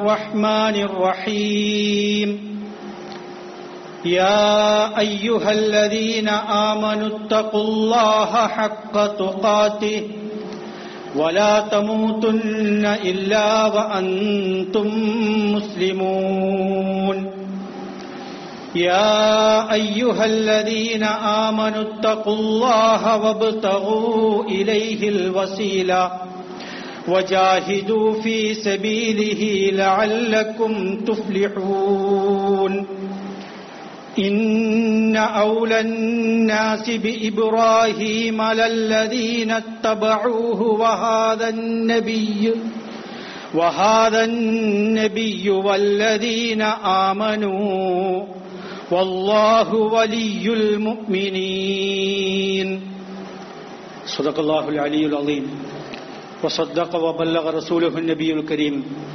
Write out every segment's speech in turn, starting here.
الرحمن الرحيم يا أيها الذين آمنوا اتقوا الله حق تقاته ولا تموتن إلا وأنتم مسلمون يا أيها الذين آمنوا اتقوا الله وابتغوا إليه الوسيلة وجاهدوا في سبيله لعلكم تفلحون إن أولى الناس بإبراهيم للذين اتبعوه وهذا النبي وهذا النبي والذين آمنوا والله ولي المؤمنين صدق الله العلي العظيم وصدق وبلغ رسوله النبي الكريم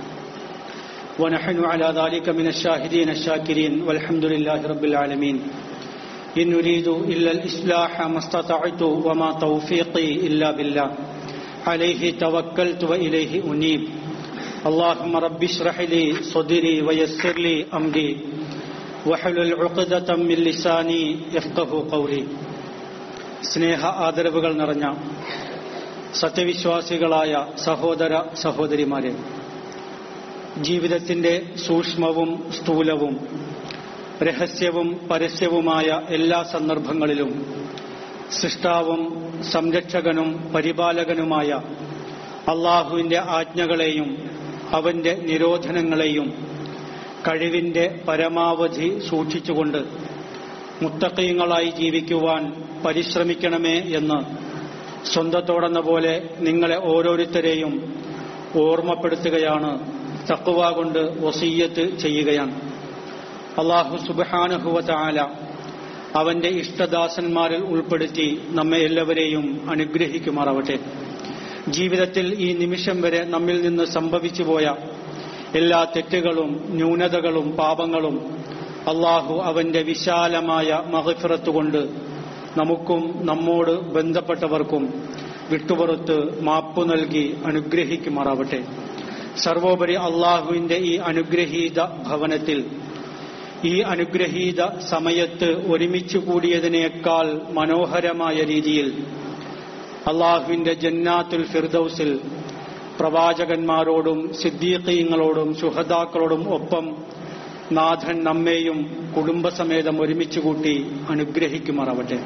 ونحن على ذلك من الشاهدين الشاكرين والحمد لله رب العالمين إن نريد إلا الإصلاح ما استطعت وما توفيقي إلا بالله عليه توكلت وإليه أنيب اللهم رب اشرح لي صدري ويسر لي أمري وحلل عقدة من لساني يفقه قولي സ്നേഹ ആദരവുകൾ നിറഞ്ഞ സത്യവിശ്വാസികളായ സഹോദര സഹോദരിമാരെ ജീവിതത്തിന്റെ സൂക്ഷ്മവും സ്ഥൂലവും രഹസ്യവും പരസ്യവുമായ എല്ലാ സന്ദർഭങ്ങളിലും സൃഷ്ടാവും സംരക്ഷകനും പരിപാലകനുമായ അള്ളാഹുവിന്റെ ആജ്ഞകളെയും അവന്റെ നിരോധനങ്ങളെയും കഴിവിന്റെ പരമാവധി സൂക്ഷിച്ചുകൊണ്ട് മുത്തക്കയങ്ങളായി ജീവിക്കുവാൻ പരിശ്രമിക്കണമേ എന്ന് സ്വന്തത്തോടെന്ന പോലെ നിങ്ങളെ ഓരോരുത്തരെയും ഓർമ്മപ്പെടുത്തുകയാണ് തക്കുവ കൊണ്ട് വസീയത്ത് ചെയ്യുകയാണ് അള്ളാഹു സുബാനുഹുവ ആല അവന്റെ ഇഷ്ടദാസന്മാരിൽ ഉൾപ്പെടുത്തി നമ്മെ എല്ലാവരെയും അനുഗ്രഹിക്കുമാറാവട്ടെ ജീവിതത്തിൽ ഈ നിമിഷം വരെ നമ്മിൽ നിന്ന് സംഭവിച്ചു പോയ എല്ലാ തെറ്റുകളും ന്യൂനതകളും പാപങ്ങളും അള്ളാഹു അവന്റെ വിശാലമായ മഹഫിറത്ത് കൊണ്ട് നമുക്കും നമ്മോട് ബന്ധപ്പെട്ടവർക്കും വിട്ടുപുറത്ത് മാപ്പു നൽകി അനുഗ്രഹിക്കുമാറാവട്ടെ സർവോപരി അള്ളാഹുവിന്റെ ഈ അനുഗ്രഹീത ഭവനത്തിൽ ഈ അനുഗ്രഹീത സമയത്ത് ഒരുമിച്ച് കൂടിയതിനേക്കാൾ മനോഹരമായ രീതിയിൽ അള്ളാഹുവിന്റെ ജന്നാത്തുൽ ഫിർദൌസിൽ പ്രവാചകന്മാരോടും സിദ്ദീഖീങ്ങളോടും സുഹദാക്കളോടും ഒപ്പം നാഥൻ നമ്മെയും കുടുംബസമേതം ഒരുമിച്ച് കൂട്ടി അനുഗ്രഹിക്കുമാറാവട്ടെ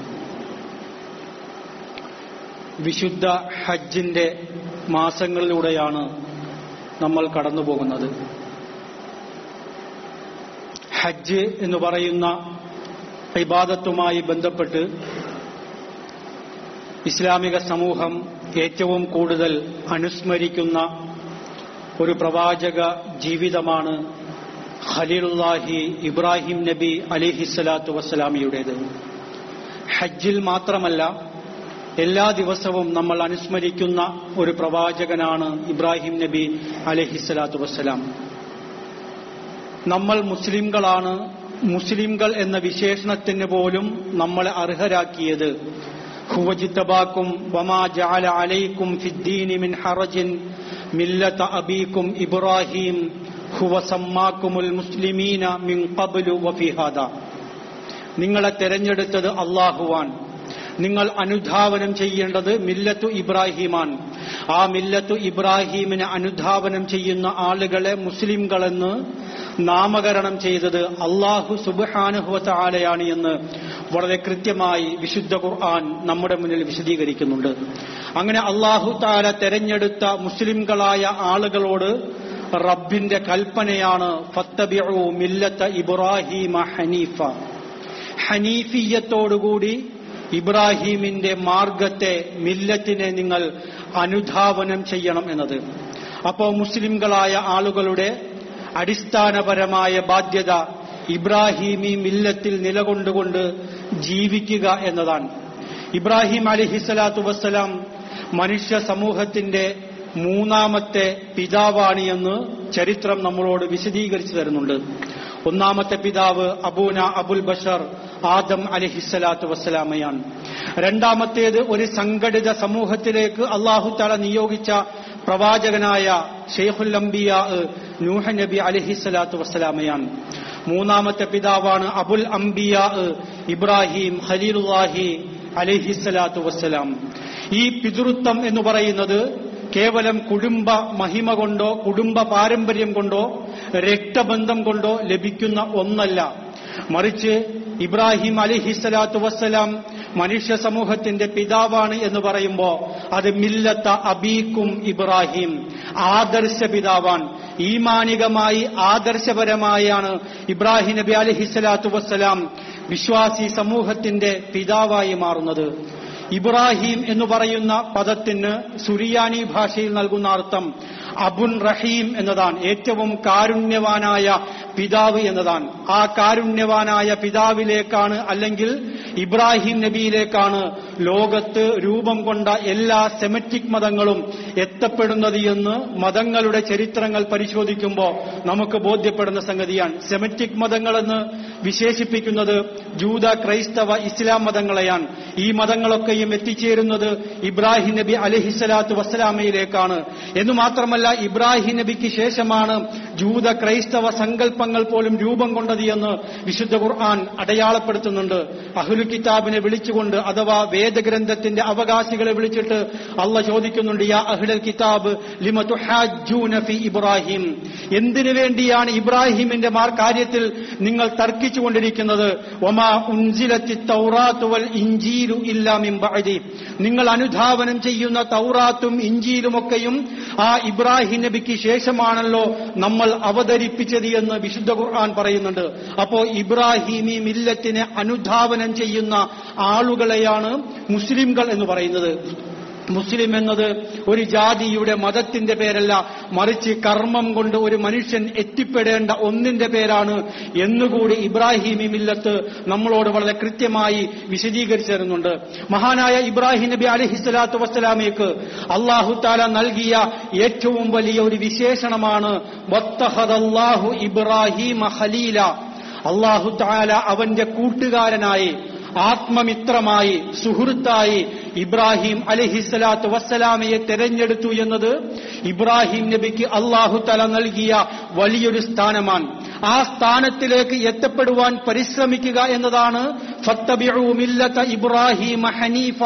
വിശുദ്ധ ഹജ്ജിന്റെ മാസങ്ങളിലൂടെയാണ് നമ്മൾ കടന്നു പോകുന്നത് ഹജ്ജ് എന്ന് പറയുന്ന ഇബാദത്തുമായി ബന്ധപ്പെട്ട് ഇസ്ലാമിക സമൂഹം ഏറ്റവും കൂടുതൽ അനുസ്മരിക്കുന്ന ഒരു പ്രവാചക ജീവിതമാണ് ഖലീലുല്ലാഹി ഇബ്രാഹിം നബി അലിഹിസ്സലാത്തു വസ്സലാമിയുടേത് ഹജ്ജിൽ മാത്രമല്ല എല്ലാ ദിവസവും നമ്മൾ അനുസ്മരിക്കുന്ന ഒരു പ്രവാചകനാണ് ഇബ്രാഹിം നബി അലഹിസ്സലാത്തു വസ്സലാം നമ്മൾ മുസ്ലിംകളാണ് മുസ്ലിംകൾ എന്ന വിശേഷണത്തിന് പോലും നമ്മളെ അർഹരാക്കിയത് ഹുവജിത്തബാക്കും വമാ ജഅല അലൈക്കും ഫിദ്ദീനി മിൻ ഹറജിൻ മില്ലത അബീക്കും ഇബ്രാഹിം ഹുവ സമ്മാക്കുമുൽ മുസ്ലിമീന മിൻ ഖബ്ലു വഫി ഹാദാ നിങ്ങളെ തെരഞ്ഞെടുത്തത് അള്ളാഹുവാൻ നിങ്ങൾ അനുധാവനം ചെയ്യേണ്ടത് മില്ലത്തു ഇബ്രാഹിമാൻ ആ മില്ലത്തു ഇബ്രാഹിമിനെ അനുധാവനം ചെയ്യുന്ന ആളുകളെ മുസ്ലിംകളെന്ന് നാമകരണം ചെയ്തത് അള്ളാഹു സുബാനുഹുവത്ത ആലയാണ് എന്ന് വളരെ കൃത്യമായി വിശുദ്ധ ഖുർആൻ നമ്മുടെ മുന്നിൽ വിശദീകരിക്കുന്നുണ്ട് അങ്ങനെ അള്ളാഹു താല തെരഞ്ഞെടുത്ത മുസ്ലിംകളായ ആളുകളോട് റബ്ബിന്റെ കൽപ്പനയാണ് ഫത്തബിഉ മില്ലത്ത ഇബ്രാഹിമ ഹനീഫ ഹനീഫിയത്തോടുകൂടി ഇബ്രാഹീമിന്റെ മാർഗത്തെ മില്ലത്തിനെ നിങ്ങൾ അനുധാവനം ചെയ്യണം എന്നത് അപ്പോ മുസ്ലിംകളായ ആളുകളുടെ അടിസ്ഥാനപരമായ ബാധ്യത ഇബ്രാഹീമി മില്ലത്തിൽ നിലകൊണ്ടുകൊണ്ട് ജീവിക്കുക എന്നതാണ് ഇബ്രാഹിം അലിഹിസ്സലാത്തു വസ്സലാം മനുഷ്യ സമൂഹത്തിന്റെ മൂന്നാമത്തെ പിതാവാണ് എന്ന് ചരിത്രം നമ്മളോട് വിശദീകരിച്ചു തരുന്നുണ്ട് ഒന്നാമത്തെ പിതാവ് അബൂന അബുൽ ബഷർ ആദം അലഹിസ്സലാത്തു വസ്സലാമയാണ് രണ്ടാമത്തേത് ഒരു സംഘടിത സമൂഹത്തിലേക്ക് അള്ളാഹു തല നിയോഗിച്ച പ്രവാചകനായ ഷെയ്ഖുൽ അംബിയ നൂഹ നബി അലഹിസ്സലാത്തു വസ്സലാമയാണ് മൂന്നാമത്തെ പിതാവാണ് അബുൽ അംബിയ ഇബ്രാഹിം ഖലീലുല്ലാഹി അലഹിസ്സലാത്തു വസ്സലാം ഈ പിതൃത്വം എന്ന് പറയുന്നത് കേവലം കുടുംബ മഹിമ കൊണ്ടോ കുടുംബ പാരമ്പര്യം കൊണ്ടോ രക്തബന്ധം കൊണ്ടോ ലഭിക്കുന്ന ഒന്നല്ല മറിച്ച് ഇബ്രാഹിം അലിഹിസ്സലാത്തു വസ്സലാം മനുഷ്യ സമൂഹത്തിന്റെ പിതാവാണ് എന്ന് പറയുമ്പോ അത് മില്ലത്ത അബീക്കും ഇബ്രാഹിം ആദർശ പിതാവാൻ ഈമാനികമായി ആദർശപരമായാണ് ഇബ്രാഹിം നബി അലിഹിസ്സലാത്തു വസ്സലാം വിശ്വാസി സമൂഹത്തിന്റെ പിതാവായി മാറുന്നത് ഇബ്രാഹിം എന്ന് പറയുന്ന പദത്തിന് സുറിയാനി ഭാഷയിൽ നൽകുന്ന അർത്ഥം അബുൻ റഹീം എന്നതാണ് ഏറ്റവും കാരുണ്യവാനായ പിതാവ് എന്നതാണ് ആ കാരുണ്യവാനായ പിതാവിലേക്കാണ് അല്ലെങ്കിൽ ഇബ്രാഹിം നബിയിലേക്കാണ് ലോകത്ത് രൂപം കൊണ്ട എല്ലാ സെമറ്റിക് മതങ്ങളും എത്തപ്പെടുന്നത് എന്ന് മതങ്ങളുടെ ചരിത്രങ്ങൾ പരിശോധിക്കുമ്പോൾ നമുക്ക് ബോധ്യപ്പെടുന്ന സംഗതിയാണ് സെമറ്റിക് മതങ്ങളെന്ന് വിശേഷിപ്പിക്കുന്നത് ജൂത ക്രൈസ്തവ ഇസ്ലാം മതങ്ങളെയാണ് ഈ മതങ്ങളൊക്കെയും എത്തിച്ചേരുന്നത് ഇബ്രാഹിം നബി അലഹിസ്സലാത്തു വസ്സലാമയിലേക്കാണ് എന്ന് മാത്രമല്ല ഇബ്രാഹിം നബിക്ക് ശേഷമാണ് ജൂത ക്രൈസ്തവ സങ്കല്പങ്ങൾ പോലും രൂപം കൊണ്ടത് എന്ന് വിശുദ്ധ ഖുർആൻ അടയാളപ്പെടുത്തുന്നുണ്ട് അഹുലു കിതാബിനെ വിളിച്ചുകൊണ്ട് അഥവാ വേദഗ്രന്ഥത്തിന്റെ അവകാശികളെ വിളിച്ചിട്ട് അള്ള ചോദിക്കുന്നുണ്ട് യാ അഹ്ലൽ കിതാബ് ലിമ തുഹാജ്ജൂന ഫി ഇബ്രാഹിം എന്തിനു വേണ്ടിയാണ് ഇബ്രാഹിമിന്റെ മാർ കാര്യത്തിൽ നിങ്ങൾ തർക്കിച്ചുകൊണ്ടിരിക്കുന്നത് ഒമാ ഉൻസിലത്തി തൗറാത്തു വൽ ഇഞ്ചീലു ഇല്ലാ മിൻ ബഅദി നിങ്ങൾ അനുധാവനം ചെയ്യുന്ന തൗറാത്തും ഇഞ്ചീലുമൊക്കെയും ആ ഇബ്രാഹിം നബിക്ക് ശേഷമാണല്ലോ നമ്മൾ അവതരിപ്പിച്ചത് എന്ന് വിശുദ്ധ ഖുർആൻ പറയുന്നുണ്ട് അപ്പോ ഇബ്രാഹിമി മില്ലത്തിനെ അനുധാവനം ചെയ്യുന്ന ആളുകളെയാണ് മുസ്ലിംകൾ എന്ന് പറയുന്നത് മുസ്ലിം എന്നത് ഒരു ജാതിയുടെ മതത്തിന്റെ പേരല്ല മറിച്ച് കർമ്മം കൊണ്ട് ഒരു മനുഷ്യൻ എത്തിപ്പെടേണ്ട ഒന്നിന്റെ പേരാണ് എന്നുകൂടി ഇബ്രാഹിമി മില്ലത്ത് നമ്മളോട് വളരെ കൃത്യമായി വിശദീകരിച്ചു തരുന്നുണ്ട് മഹാനായ ഇബ്രാഹിം നബി അലഹിസ്വലാത്തു വസ്സലാമയ്ക്ക് അള്ളാഹു താല നൽകിയ ഏറ്റവും വലിയ ഒരു വിശേഷണമാണ് വത്തഹദല്ലാഹു ഇബ്രാഹിം ഖലീല അള്ളാഹു താല അവന്റെ കൂട്ടുകാരനായി ആത്മമിത്രമായി സുഹൃത്തായി ഇബ്രാഹിം അലഹിസ്സലാത്തു വസ്സലാമയെ തെരഞ്ഞെടുത്തു എന്നത് ഇബ്രാഹിം നബിക്ക് അള്ളാഹു തല നൽകിയ വലിയൊരു സ്ഥാനമാണ് ആ സ്ഥാനത്തിലേക്ക് എത്തപ്പെടുവാൻ പരിശ്രമിക്കുക എന്നതാണ് ഫത്തബിഉ മില്ലത ഇബ്രാഹിം ഹനീഫ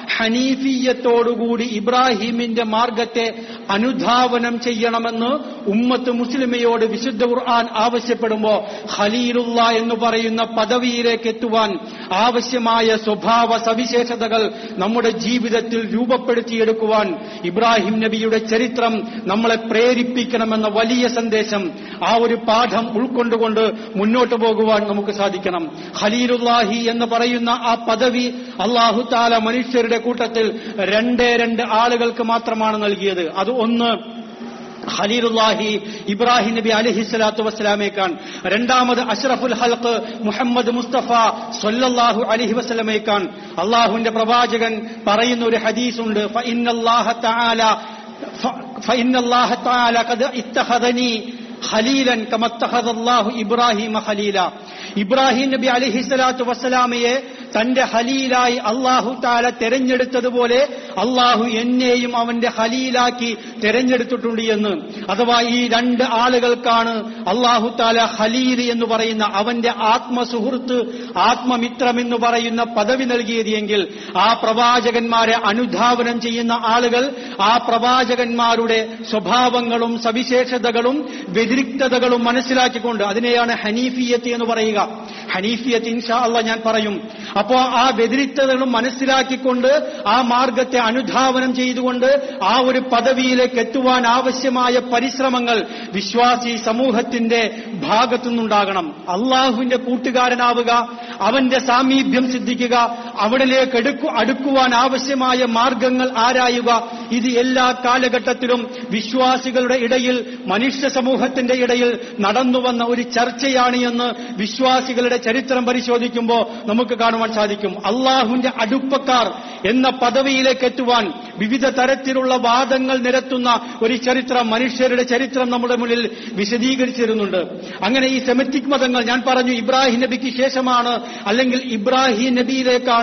ഹനീഫിയത്തോടുകൂടി ഇബ്രാഹിമിന്റെ മാർഗത്തെ അനുധാവനം ചെയ്യണമെന്ന് ഉമ്മത്ത് മുസ്ലിമയോട് വിശുദ്ധ ഖുർആൻ ആവശ്യപ്പെടുമ്പോ ഖലീലുള്ള എന്ന് പറയുന്ന പദവിയിലേക്ക് എത്തുവാൻ ആവശ്യമായ സ്വഭാവ സവിശേഷതകൾ നമ്മുടെ ജീവിതത്തിൽ രൂപപ്പെടുത്തിയെടുക്കുവാൻ ഇബ്രാഹിം നബിയുടെ ചരിത്രം നമ്മളെ പ്രേരിപ്പിക്കണമെന്ന വലിയ സന്ദേശം ആ ഒരു പാഠം ഉൾക്കൊണ്ടുകൊണ്ട് മുന്നോട്ട് പോകുവാൻ നമുക്ക് സാധിക്കണം ഖലീലുല്ലാഹി എന്ന് പറയുന്ന ആ പദവി അള്ളാഹു താല മനുഷ്യരുടെ കൂട്ടത്തിൽ രണ്ടേ രണ്ട് ആളുകൾക്ക് മാത്രമാണ് നൽകിയത് അത് ഒന്ന് ഖലീലുല്ലാഹി ഇബ്രാഹിം നബി അലഹിസ്സലാത്തു വസ്സലാമേക്കാൻ രണ്ടാമത് അഷ്റഫുൽ ഹൽക്ക് മുഹമ്മദ് മുസ്തഫ സൊല്ലാഹു അലഹി വസ്ലമേക്കാൻ അള്ളാഹുവിന്റെ പ്രവാചകൻ പറയുന്ന ഒരു ഹദീസുണ്ട് ഫഇന്നല്ലാഹ തആല ഫഇന്നല്ലാഹ തആല ഖദ് ഇത്തഖദനി ഖലീലൻ കമത്തഹദല്ലാഹു ഇബ്രാഹിമ ഖലീല ഇബ്രാഹിം നബി അലഹിസ്സലാത്തു വസ്സലാമയെ തന്റെ ഖലീലായി അള്ളാഹു താല തെരഞ്ഞെടുത്തതുപോലെ അള്ളാഹു എന്നെയും അവന്റെ ഖലീലാക്കി തെരഞ്ഞെടുത്തിട്ടുണ്ട് എന്ന് അഥവാ ഈ രണ്ട് ആളുകൾക്കാണ് അള്ളാഹു താല ഖലീൽ എന്ന് പറയുന്ന അവന്റെ ആത്മസുഹൃത്ത് ആത്മമിത്രം എന്ന് പറയുന്ന പദവി നൽകിയത് എങ്കിൽ ആ പ്രവാചകന്മാരെ അനുധാവനം ചെയ്യുന്ന ആളുകൾ ആ പ്രവാചകന്മാരുടെ സ്വഭാവങ്ങളും സവിശേഷതകളും വ്യതിരിക്തതകളും മനസ്സിലാക്കിക്കൊണ്ട് അതിനെയാണ് ഹനീഫിയത്ത് എന്ന് പറയുക ഹനീഫിയത്ത് ഇൻഷാ അല്ല ഞാൻ പറയും അപ്പോ ആ വ്യതിരിക്തതകളും മനസ്സിലാക്കിക്കൊണ്ട് ആ മാർഗത്തെ അനുധാവനം ചെയ്തുകൊണ്ട് ആ ഒരു പദവിയിലേക്ക് എത്തുവാൻ ആവശ്യമായ പരിശ്രമങ്ങൾ വിശ്വാസി സമൂഹത്തിന്റെ ഭാഗത്തുനിന്നുണ്ടാകണം അള്ളാഹുവിന്റെ കൂട്ടുകാരനാവുക അവന്റെ സാമീപ്യം സിദ്ധിക്കുക അവിടലേക്ക് എടുക്കു അടുക്കുവാൻ ആവശ്യമായ മാർഗങ്ങൾ ആരായുക ഇത് എല്ലാ കാലഘട്ടത്തിലും വിശ്വാസികളുടെ ഇടയിൽ മനുഷ്യ സമൂഹത്തിന്റെ ഇടയിൽ നടന്നു വന്ന ഒരു ചർച്ചയാണ് എന്ന് വിശ്വാസികളുടെ ചരിത്രം പരിശോധിക്കുമ്പോൾ നമുക്ക് കാണുവാൻ സാധിക്കും അള്ളാഹുവിന്റെ അടുപ്പക്കാർ എന്ന പദവിയിലേക്ക് എത്തുവാൻ വിവിധ തരത്തിലുള്ള വാദങ്ങൾ നിരത്തുന്ന ഒരു ചരിത്രം മനുഷ്യരുടെ ചരിത്രം നമ്മുടെ മുന്നിൽ വിശദീകരിച്ചിരുന്നുണ്ട് അങ്ങനെ ഈ സെമറ്റിക് മതങ്ങൾ ഞാൻ പറഞ്ഞു ഇബ്രാഹിം നബിക്ക് ശേഷമാണ് അല്ലെങ്കിൽ ഇബ്രാഹിം നബിയിലേക്കാണ്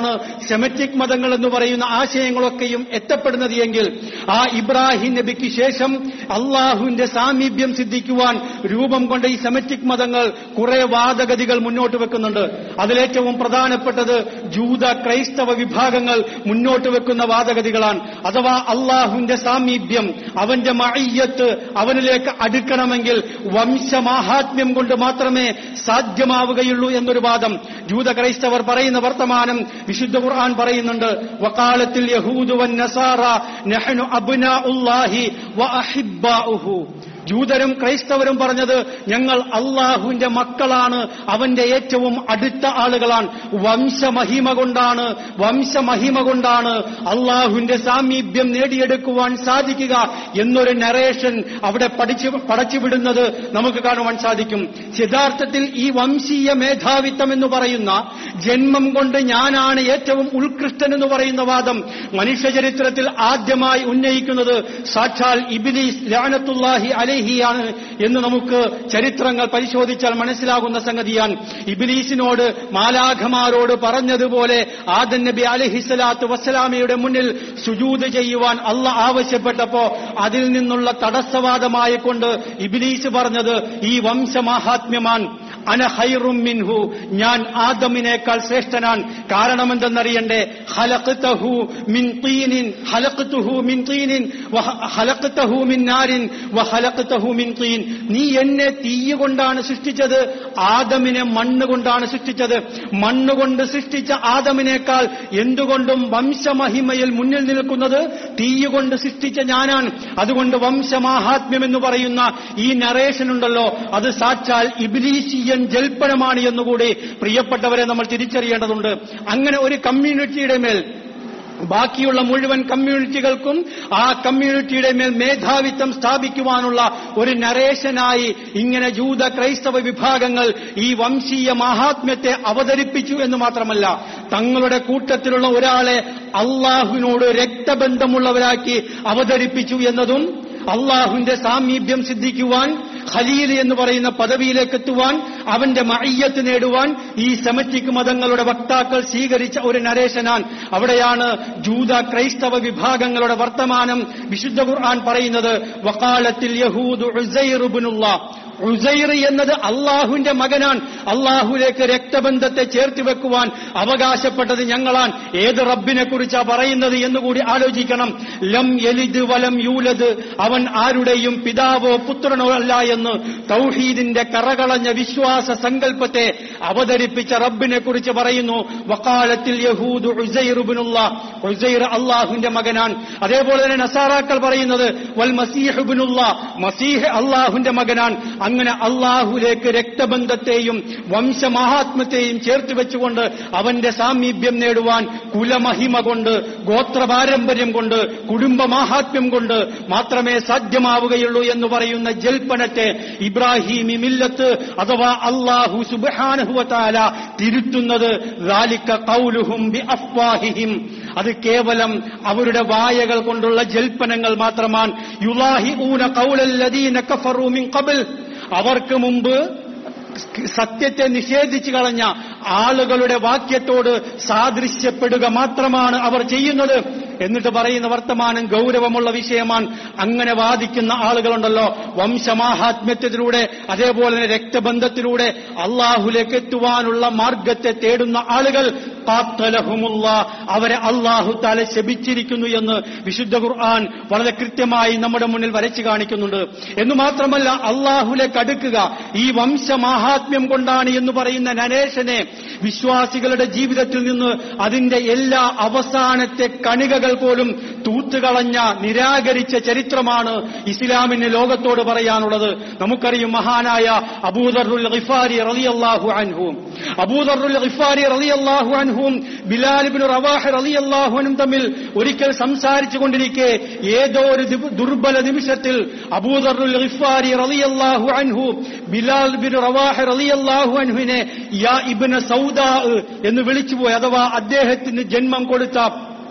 നിന്നുകൊണ്ടാണ് സെമറ്റിക് മതങ്ങൾ എന്ന് പറയുന്ന ആശയങ്ങളൊക്കെയും എത്തപ്പെടുന്നത് എങ്കിൽ ആ ഇബ്രാഹിം നബിക്ക് ശേഷം അള്ളാഹുവിന്റെ സാമീപ്യം സിദ്ധിക്കുവാൻ രൂപം കൊണ്ട ഈ സെമറ്റിക് മതങ്ങൾ കുറെ വാദഗതികൾ മുന്നോട്ട് വെക്കുന്നുണ്ട് അതിലേറ്റവും പ്രധാനപ്പെട്ടത് ജൂത ക്രൈസ്തവ വിഭാഗങ്ങൾ മുന്നോട്ട് വെക്കുന്ന വാദഗതികളാണ് അഥവാ അള്ളാഹുവിന്റെ സാമീപ്യം അവന്റെ മയ്യത്ത് അവനിലേക്ക് അടുക്കണമെങ്കിൽ വംശമാഹാത്മ്യം കൊണ്ട് മാത്രമേ സാധ്യമാവുകയുള്ളൂ എന്നൊരു വാദം ജൂത ക്രൈസ്തവർ പറയുന്ന വർത്തമാനം വിശുദ്ധ ഖുർആൻ പറയുന്നുണ്ട് വക്കാലത്തിൽ യഹൂദു വൻ നസാറ നഹ്നു അബ്നാ ഉല്ലാഹി വ അഹിബ്ബാഉഹു ജൂതരും ക്രൈസ്തവരും പറഞ്ഞത് ഞങ്ങൾ അള്ളാഹുവിന്റെ മക്കളാണ് അവന്റെ ഏറ്റവും അടുത്ത ആളുകളാണ് വംശമഹിമ കൊണ്ടാണ് വംശമഹിമ കൊണ്ടാണ് അള്ളാഹുവിന്റെ സാമീപ്യം നേടിയെടുക്കുവാൻ സാധിക്കുക എന്നൊരു നരേഷൻ അവിടെ പഠിച്ചു പടച്ചുവിടുന്നത് നമുക്ക് കാണുവാൻ സാധിക്കും യഥാർത്ഥത്തിൽ ഈ വംശീയ മേധാവിത്വം എന്ന് പറയുന്ന ജന്മം കൊണ്ട് ഞാനാണ് ഏറ്റവും ഉത്കൃഷ്ടൻ എന്ന് പറയുന്ന വാദം മനുഷ്യചരിത്രത്തിൽ ആദ്യമായി ഉന്നയിക്കുന്നത് സാക്ഷാൽ ഇബിലീസ് ലാനത്തുല്ലാഹി അലേഹിയാണ് എന്ന് നമുക്ക് ചരിത്രങ്ങൾ പരിശോധിച്ചാൽ മനസ്സിലാകുന്ന സംഗതിയാണ് ഇബിലീസിനോട് മാലാഖമാരോട് പറഞ്ഞതുപോലെ ആദൻ നബി അലഹിസ്സലാത്തു വസ്സലാമയുടെ മുന്നിൽ സുജൂത് ചെയ്യുവാൻ അല്ല ആവശ്യപ്പെട്ടപ്പോ അതിൽ നിന്നുള്ള തടസ്സവാദമായി കൊണ്ട് ഇബിലീസ് പറഞ്ഞത് ഈ വംശമാഹാത്മ്യമാണ് അന ഹൈറും മിൻഹു ഞാൻ ആദമിനേക്കാൾ ശ്രേഷ്ഠനാണ് കാരണം എന്തെന്നറിയണ്ടേ ഹലഖ്തഹു മിൻ തീനിൻ ഹലഖ്തുഹു മിൻ തീനിൻ ഹലഖ്തഹു മിൻ നാരിൻ വ ഹലഖ്തഹു മിൻ തീൻ നീ എന്നെ തീ കൊണ്ടാണ് സൃഷ്ടിച്ചത് ആദമിനെ മണ്ണ് കൊണ്ടാണ് സൃഷ്ടിച്ചത് മണ്ണ് കൊണ്ട് സൃഷ്ടിച്ച ആദമിനേക്കാൾ എന്തുകൊണ്ടും വംശമഹിമയിൽ മുന്നിൽ നിൽക്കുന്നത് തീ കൊണ്ട് സൃഷ്ടിച്ച ഞാനാണ് അതുകൊണ്ട് വംശമാഹാത്മ്യം എന്ന് പറയുന്ന ഈ നറേഷൻ ഉണ്ടല്ലോ അത് സാക്ഷാൽ ഇബിലീസിയൻ ജൽപ്പനമാണ് എന്നുകൂടി പ്രിയപ്പെട്ടവരെ നമ്മൾ തിരിച്ചറിയേണ്ടതുണ്ട് അങ്ങനെ ഒരു കമ്മ്യൂണിറ്റിയുടെ മേൽ ബാക്കിയുള്ള മുഴുവൻ കമ്മ്യൂണിറ്റികൾക്കും ആ കമ്മ്യൂണിറ്റിയുടെ മേൽ മേധാവിത്വം സ്ഥാപിക്കുവാനുള്ള ഒരു നരേശനായി ഇങ്ങനെ ജൂത ക്രൈസ്തവ വിഭാഗങ്ങൾ ഈ വംശീയ മാഹാത്മ്യത്തെ അവതരിപ്പിച്ചു എന്ന് മാത്രമല്ല തങ്ങളുടെ കൂട്ടത്തിലുള്ള ഒരാളെ അള്ളാഹുവിനോട് രക്തബന്ധമുള്ളവരാക്കി അവതരിപ്പിച്ചു എന്നതും അള്ളാഹുവിന്റെ സാമീപ്യം സിദ്ധിക്കുവാൻ ഖലീൽ എന്ന് പറയുന്ന പദവിയിലേക്ക് എത്തുവാൻ അവന്റെ മയ്യത്ത് നേടുവാൻ ഈ സെമറ്റിക് മതങ്ങളുടെ വക്താക്കൾ സ്വീകരിച്ച ഒരു നരേശനാൻ അവിടെയാണ് ജൂത ക്രൈസ്തവ വിഭാഗങ്ങളുടെ വർത്തമാനം വിശുദ്ധ ഖുർആൻ പറയുന്നത് വക്കാലത്തിൽ യഹൂദ് ഉസൈറുബിനുള്ള ഉസൈർ എന്നത് അള്ളാഹുവിന്റെ മകനാൻ അള്ളാഹുലേക്ക് രക്തബന്ധത്തെ ചേർത്ത് വെക്കുവാൻ അവകാശപ്പെട്ടത് ഞങ്ങളാൻ ഏത് റബ്ബിനെ കുറിച്ചാ പറയുന്നത് എന്നുകൂടി ആലോചിക്കണം ലം എലിദ് വലം യൂലത് അവൻ ആരുടെയും പിതാവോ പുത്രനോ അല്ല എന്ന് തൗഹീദിന്റെ കറകളഞ്ഞ വിശ്വാസ സങ്കല്പത്തെ അവതരിപ്പിച്ച റബ്ബിനെ കുറിച്ച് പറയുന്നു വക്കാലത്തിൽ യഹൂദ് ഉസൈറുബിനുള്ള ഉസൈർ അള്ളാഹുവിന്റെ മകനാൻ അതേപോലെ തന്നെ നസാറാക്കൾ പറയുന്നത് വൽ മസീഹുബിനുള്ള മസീഹ് അള്ളാഹുവിന്റെ മകനാൻ അങ്ങനെ അള്ളാഹുലേക്ക് രക്തബന്ധത്തെയും വംശമഹാത്മത്തെയും ചേർത്ത് വെച്ചുകൊണ്ട് അവന്റെ സാമീപ്യം നേടുവാൻ കുലമഹിമ കൊണ്ട് ഗോത്രപാരമ്പര്യം കൊണ്ട് കുടുംബമാഹാത്മ്യം കൊണ്ട് മാത്രമേ സാധ്യമാവുകയുള്ളൂ എന്ന് പറയുന്ന ജൽപ്പനത്തെ ഇബ്രാഹിമി മില്ലത്ത് അഥവാ അള്ളാഹു സുബാനഹുവത്താല തിരുത്തുന്നത് റാലിക്ക കൗലുഹും ബി അഫ്വാഹിഹിം അത് കേവലം അവരുടെ വായകൾ കൊണ്ടുള്ള ജൽപ്പനങ്ങൾ മാത്രമാണ് യുലാഹി ഊന കൗലല്ലദീന കഫറൂ മിൻ ഖബൽ അവർക്ക് മുമ്പ് സത്യത്തെ നിഷേധിച്ചു കളഞ്ഞ ആളുകളുടെ വാക്യത്തോട് സാദൃശ്യപ്പെടുക മാത്രമാണ് അവർ ചെയ്യുന്നത് എന്നിട്ട് പറയുന്ന വർത്തമാനം ഗൗരവമുള്ള വിഷയമാണ് അങ്ങനെ വാദിക്കുന്ന ആളുകളുണ്ടല്ലോ വംശമാഹാത്മ്യത്തിലൂടെ അതേപോലെ തന്നെ രക്തബന്ധത്തിലൂടെ അള്ളാഹുലേക്ക് എത്തുവാനുള്ള മാർഗത്തെ തേടുന്ന ആളുകൾ കാത്തലഹുമുള്ള അവരെ അള്ളാഹു താല ശപിച്ചിരിക്കുന്നു എന്ന് വിശുദ്ധ ഖുർആൻ വളരെ കൃത്യമായി നമ്മുടെ മുന്നിൽ വരച്ചു കാണിക്കുന്നുണ്ട് എന്ന് മാത്രമല്ല അള്ളാഹുലേക്ക് അടുക്കുക ഈ വംശമാഹാത്മ്യം കൊണ്ടാണ് എന്ന് പറയുന്ന നരേഷനെ വിശ്വാസികളുടെ ജീവിതത്തിൽ നിന്ന് അതിന്റെ എല്ലാ അവസാനത്തെ കണികകൾ പോലും തൂത്തുകളഞ്ഞ നിരാകരിച്ച ചരിത്രമാണ് ഇസ്ലാമിന് ലോകത്തോട് പറയാനുള്ളത് നമുക്കറിയും മഹാനായ അബൂദറുൽ ഗിഫാരി റളിയല്ലാഹു അൻഹു അബൂദറുൽ ഗിഫാരി റളിയല്ലാഹു അൻഹും ബിലാലിബിൻ റവാഹ് റളിയല്ലാഹു അൻഹും തമ്മിൽ ഒരിക്കൽ സംസാരിച്ചു കൊണ്ടിരിക്കെ ഏതോ ഒരു ദിവ- ദുർബല നിമിഷത്തിൽ അബൂദറുൽ ഗിഫാരി റളിയല്ലാഹു അൻഹു ബിലാൽ ബിൻ റവാഹ് റളിയല്ലാഹു അൻഹുവിനെ യാ ഇബ്ന സൗദാ എന്ന് വിളിച്ചുപോയി അഥവാ അദ്ദേഹത്തിന് ജന്മം കൊടുത്ത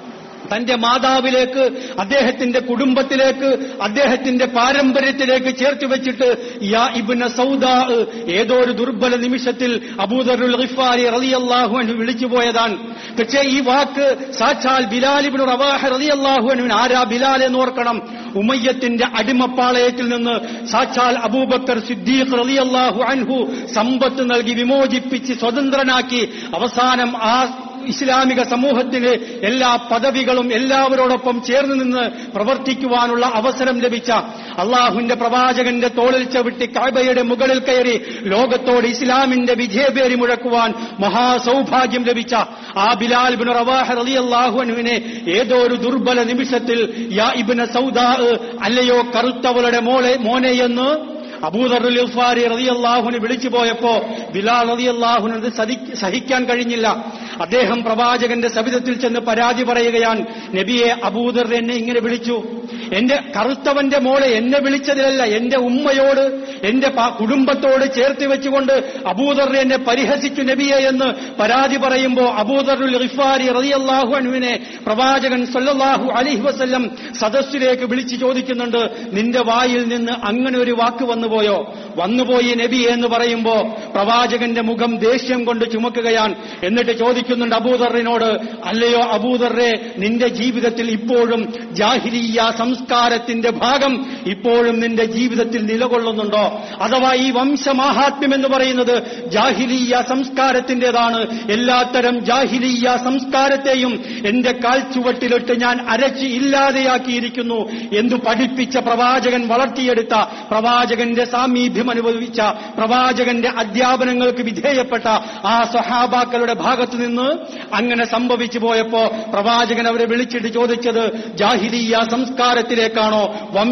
തന്റെ മാതാവിലേക്ക് അദ്ദേഹത്തിന്റെ കുടുംബത്തിലേക്ക് അദ്ദേഹത്തിന്റെ പാരമ്പര്യത്തിലേക്ക് ചേർത്ത് വെച്ചിട്ട് യാ ഇബ്ന സൗദാ ഏതോ ഒരു ദുർബല നിമിഷത്തിൽ അബൂദറുൽ ഖിഫാരി റളിയല്ലാഹു അൻഹു വിളിച്ചു പോയതാണ് പക്ഷേ ഈ വാക്ക് സാക്ഷാൽ ബിലാലിബിന് റവാഹ റളിയല്ലാഹു അൻഹുവിന് ആരാ ബിലാൽ എന്ന് ഓർക്കണം ഉമയ്യത്തിന്റെ അടിമപ്പാളയത്തിൽ നിന്ന് സാക്ഷാൽ അബൂബക്കർ സിദ്ദീഖ് റളിയല്ലാഹു അൻഹു സമ്പത്ത് നൽകി വിമോചിപ്പിച്ച് സ്വതന്ത്രനാക്കി അവസാനം ആ ഇസ്ലാമിക സമൂഹത്തിന് എല്ലാ പദവികളും എല്ലാവരോടൊപ്പം ചേർന്ന് നിന്ന് പ്രവർത്തിക്കുവാനുള്ള അവസരം ലഭിച്ച അള്ളാഹുവിന്റെ പ്രവാചകന്റെ തോളിൽ ചവിട്ടി കാബയുടെ മുകളിൽ കയറി ലോകത്തോട് ഇസ്ലാമിന്റെ വിജയപേരി മുഴക്കുവാൻ മഹാസൗഭാഗ്യം ലഭിച്ച ആ ബിലാൽ ബിൻ റവാഹ റളിയല്ലാഹുവിനെ ഏതോ ഒരു ദുർബല നിമിഷത്തിൽ യാ ഇബ്ന സൗദാ അല്ലയോ കറുത്തവളുടെ മോളെ മോനെ എന്ന് അബൂദറുൽ ഇൽഫാരി റളിയല്ലാഹുവിനെ വിളിച്ചു പോയപ്പോ ബിലാൽ റളിയല്ലാഹുവിന് അത് സതി- സഹിക്കാൻ കഴിഞ്ഞില്ല അദ്ദേഹം പ്രവാചകന്റെ സവിധത്തിൽ ചെന്ന് പരാതി പറയുകയാണ് നബിയെ അബൂദർ എന്നെ ഇങ്ങനെ വിളിച്ചു എന്റെ കറുത്തവന്റെ മോളെ എന്നെ വിളിച്ചതിലല്ല എന്റെ ഉമ്മയോട് എന്റെ പ- കുടുംബത്തോട് ചേർത്ത് വെച്ചുകൊണ്ട് അബൂദർ എന്നെ പരിഹസിച്ചു നബിയെ എന്ന് പരാതി പറയുമ്പോ അബൂദറുൽ ഇഫാരി റളിയല്ലാഹു അൻഹുവിനെ പ്രവാചകൻ സല്ലല്ലാഹു അലൈഹി വസല്ലം സദസ്സിലേക്ക് വിളിച്ചു ചോദിക്കുന്നുണ്ട് നിന്റെ വായിൽ നിന്ന് അങ്ങനെ ഒരു വാക്ക് വന്നുപോയോ വന്നുപോയി നബി എന്ന് പറയുമ്പോ പ്രവാചകന്റെ മുഖം ദേഷ്യം കൊണ്ട് ചുമക്കുകയാണ് എന്നിട്ട് ചോദിക്കുന്നുണ്ട് അബൂദറിനോട് അല്ലയോ അബൂദറെ നിന്റെ ജീവിതത്തിൽ ഇപ്പോഴും ജാഹിലിയ സംസ്കാരത്തിന്റെ ഭാഗം ഇപ്പോഴും നിന്റെ ജീവിതത്തിൽ നിലകൊള്ളുന്നുണ്ടോ അഥവാ ഈ വംശമാഹാത്മ്യം എന്ന് പറയുന്നത് ജാഹിലിയ സംസ്കാരത്തിന്റേതാണ് എല്ലാത്തരം ജാഹിലിയ സംസ്കാരത്തെയും എന്റെ കാൽച്ചുവട്ടിലിട്ട് ഞാൻ അരച്ച് ഇല്ലാതെയാക്കിയിരിക്കുന്നു എന്ന് പഠിപ്പിച്ച പ്രവാചകൻ വളർത്തിയെടുത്ത പ്രവാചകന്റെ സാമീപ്യം അനുഭവിച്ച പ്രവാചകന്റെ അധ്യാപനങ്ങൾക്ക് വിധേയപ്പെട്ട ആ സഹാബാക്കളുടെ ഭാഗത്തു നിന്ന് അങ്ങനെ സംഭവിച്ചു പോയപ്പോ പ്രവാചകൻ അവരെ വിളിച്ചിട്ട് ചോദിച്ചത് ജാഹിലിയ സംസ്കാരത്തിലേക്കാണോ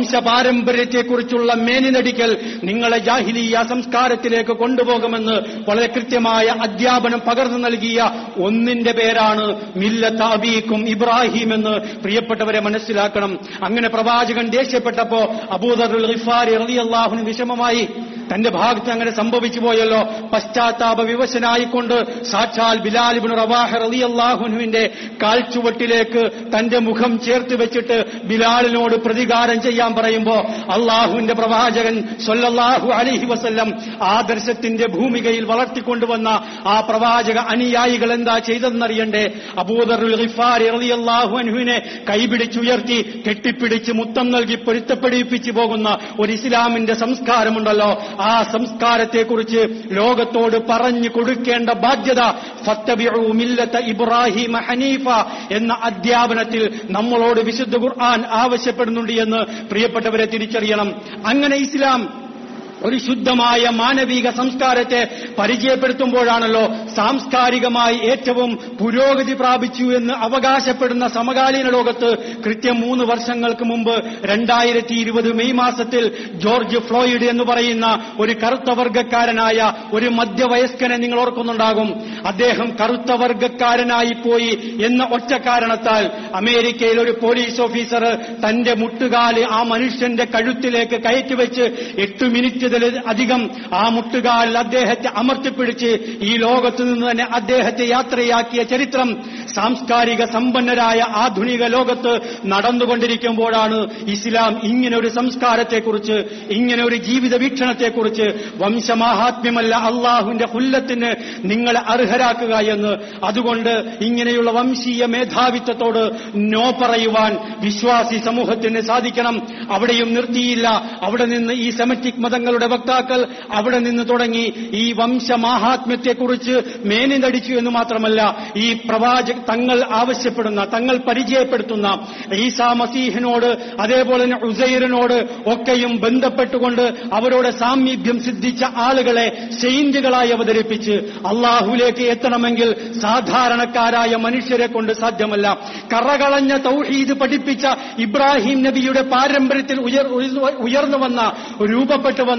വംശപാരമ്പര്യത്തെക്കുറിച്ചുള്ള മേനിനടിക്കൽ നിങ്ങളെ ജാഹിലിയ സംസ്കാരത്തിലേക്ക് കൊണ്ടുപോകുമെന്ന് വളരെ കൃത്യമായ അധ്യാപനം പകർന്നു നൽകിയ ഒന്നിന്റെ പേരാണ് മില്ലത്ത് അബീക്കും ഇബ്രാഹിം എന്ന് പ്രിയപ്പെട്ടവരെ മനസ്സിലാക്കണം അങ്ങനെ പ്രവാചകൻ ദേഷ്യപ്പെട്ടപ്പോ അബൂദറുൽ ഖിഫാരി റളിയല്ലാഹുവിന് വിഷമമായി തന്റെ ഭാഗത്ത് അങ്ങനെ സംഭവിച്ചു പോയല്ലോ പശ്ചാത്താപ വിവശനായിക്കൊണ്ട് സാക്ഷാൽ ബിലാലിബിൻ റവാഹ റളിയല്ലാഹുവിന്റെ കാൽച്ചുവട്ടിലേക്ക് തന്റെ മുഖം ചേർത്ത് വെച്ചിട്ട് ബിലാലിനോട് പ്രതികാരം ചെയ്യാൻ പറയുമ്പോ അള്ളാഹുവിന്റെ പ്രവാചകൻ സൊല്ലാഹു അലൈഹി വസല്ലം ആദർശത്തിന്റെ ഭൂമികയിൽ വളർത്തിക്കൊണ്ടുവന്ന ആ പ്രവാചക അനുയായികൾ എന്താ ചെയ്തെന്നറിയണ്ടേ അബൂദറുൽ ഖിഫാരി റളിയല്ലാഹു അൻഹുവിനെ കൈപിടിച്ചുയർത്തി കെട്ടിപ്പിടിച്ച് മുത്തം നൽകി പൊരുത്തപ്പെടിപ്പിച്ചു പോകുന്ന ഒരു ഇസ്ലാമിന്റെ സംസ്കാരമുണ്ടല്ലോ ആ സംസ്കാരത്തെക്കുറിച്ച് ലോകത്തോട് പറഞ്ഞു കൊടുക്കേണ്ട ബാധ്യത ഫത്തബിഉ മില്ലത്ത ഇബ്രാഹിം ഹനീഫ എന്ന അധ്യാപനത്തിൽ നമ്മളോട് വിശുദ്ധ ഖുർആൻ ആവശ്യപ്പെടുന്നുണ്ട് എന്ന് പ്രിയപ്പെട്ടവരെ തിരിച്ചറിയണം അങ്ങനെ ഇസ്ലാം ഒരു ശുദ്ധമായ മാനവിക സംസ്കാരത്തെ പരിചയപ്പെടുത്തുമ്പോഴാണല്ലോ സാംസ്കാരികമായി ഏറ്റവും പുരോഗതി പ്രാപിച്ചു എന്ന് അവകാശപ്പെടുന്ന സമകാലീന ലോകത്ത് കൃത്യം മൂന്ന് വർഷങ്ങൾക്ക് മുമ്പ് രണ്ടായിരത്തി ഇരുപത് മെയ് മാസത്തിൽ ജോർജ് ഫ്ലോയിഡ് എന്ന് പറയുന്ന ഒരു കറുത്ത വർഗക്കാരനായ ഒരു മധ്യവയസ്കനെ നിങ്ങൾ ഓർക്കുന്നുണ്ടാകും അദ്ദേഹം കറുത്ത വർഗക്കാരനായി പോയി എന്ന ഒറ്റ കാരണത്താൽ അമേരിക്കയിൽ ഒരു പോലീസ് ഓഫീസർ തന്റെ മുട്ടുകാല് ആ മനുഷ്യന്റെ കഴുത്തിലേക്ക് കയറ്റിവെച്ച് എട്ട് മിനിറ്റ് അധികം ആ മുട്ടുകാലിൽ അദ്ദേഹത്തെ അമർത്തിപ്പിടിച്ച് ഈ ലോകത്തു നിന്ന് തന്നെ അദ്ദേഹത്തെ യാത്രയാക്കിയ ചരിത്രം സാംസ്കാരിക സമ്പന്നരായ ആധുനിക ലോകത്ത് നടന്നുകൊണ്ടിരിക്കുമ്പോഴാണ് ഇസ്ലാം ഇങ്ങനെ ഒരു സംസ്കാരത്തെക്കുറിച്ച് ഇങ്ങനെ ഒരു ജീവിത വീക്ഷണത്തെക്കുറിച്ച് വംശമാഹാത്മ്യമല്ല അള്ളാഹുവിന്റെ ഹുല്ലത്തിന് നിങ്ങളെ അർഹരാക്കുക എന്ന് അതുകൊണ്ട് ഇങ്ങനെയുള്ള വംശീയ മേധാവിത്വത്തോട് നോ പറയുവാൻ വിശ്വാസി സമൂഹത്തിന് സാധിക്കണം അവിടെയും നിർത്തിയില്ല അവിടെ നിന്ന് ഈ സെമറ്റിക് മതങ്ങളുടെ വക്താക്കൾ അവിടെ നിന്ന് തുടങ്ങി ഈ വംശമാഹാത്മ്യത്തെക്കുറിച്ച് മേനി നടിച്ചു എന്ന് മാത്രമല്ല ഈ പ്രവാചക തങ്ങൾ ആവശ്യപ്പെടുന്ന തങ്ങൾ പരിചയപ്പെടുത്തുന്ന ഈസാ മസീഹിനോട് അതേപോലെ തന്നെ ഉസൈറിനോട് ഒക്കെയും ബന്ധപ്പെട്ടുകൊണ്ട് അവരോട് സാമീപ്യം സിദ്ധിച്ച ആളുകളെ സെയിന്റുകളായി അവതരിപ്പിച്ച് അള്ളാഹുലേക്ക് എത്തണമെങ്കിൽ സാധാരണക്കാരായ മനുഷ്യരെ കൊണ്ട് സാധ്യമല്ല കറകളഞ്ഞ തൗഹീദ് പഠിപ്പിച്ച ഇബ്രാഹിം നബിയുടെ പാരമ്പര്യത്തിൽ ഉയർ ഉയർന്നു വന്ന രൂപപ്പെട്ടു വന്ന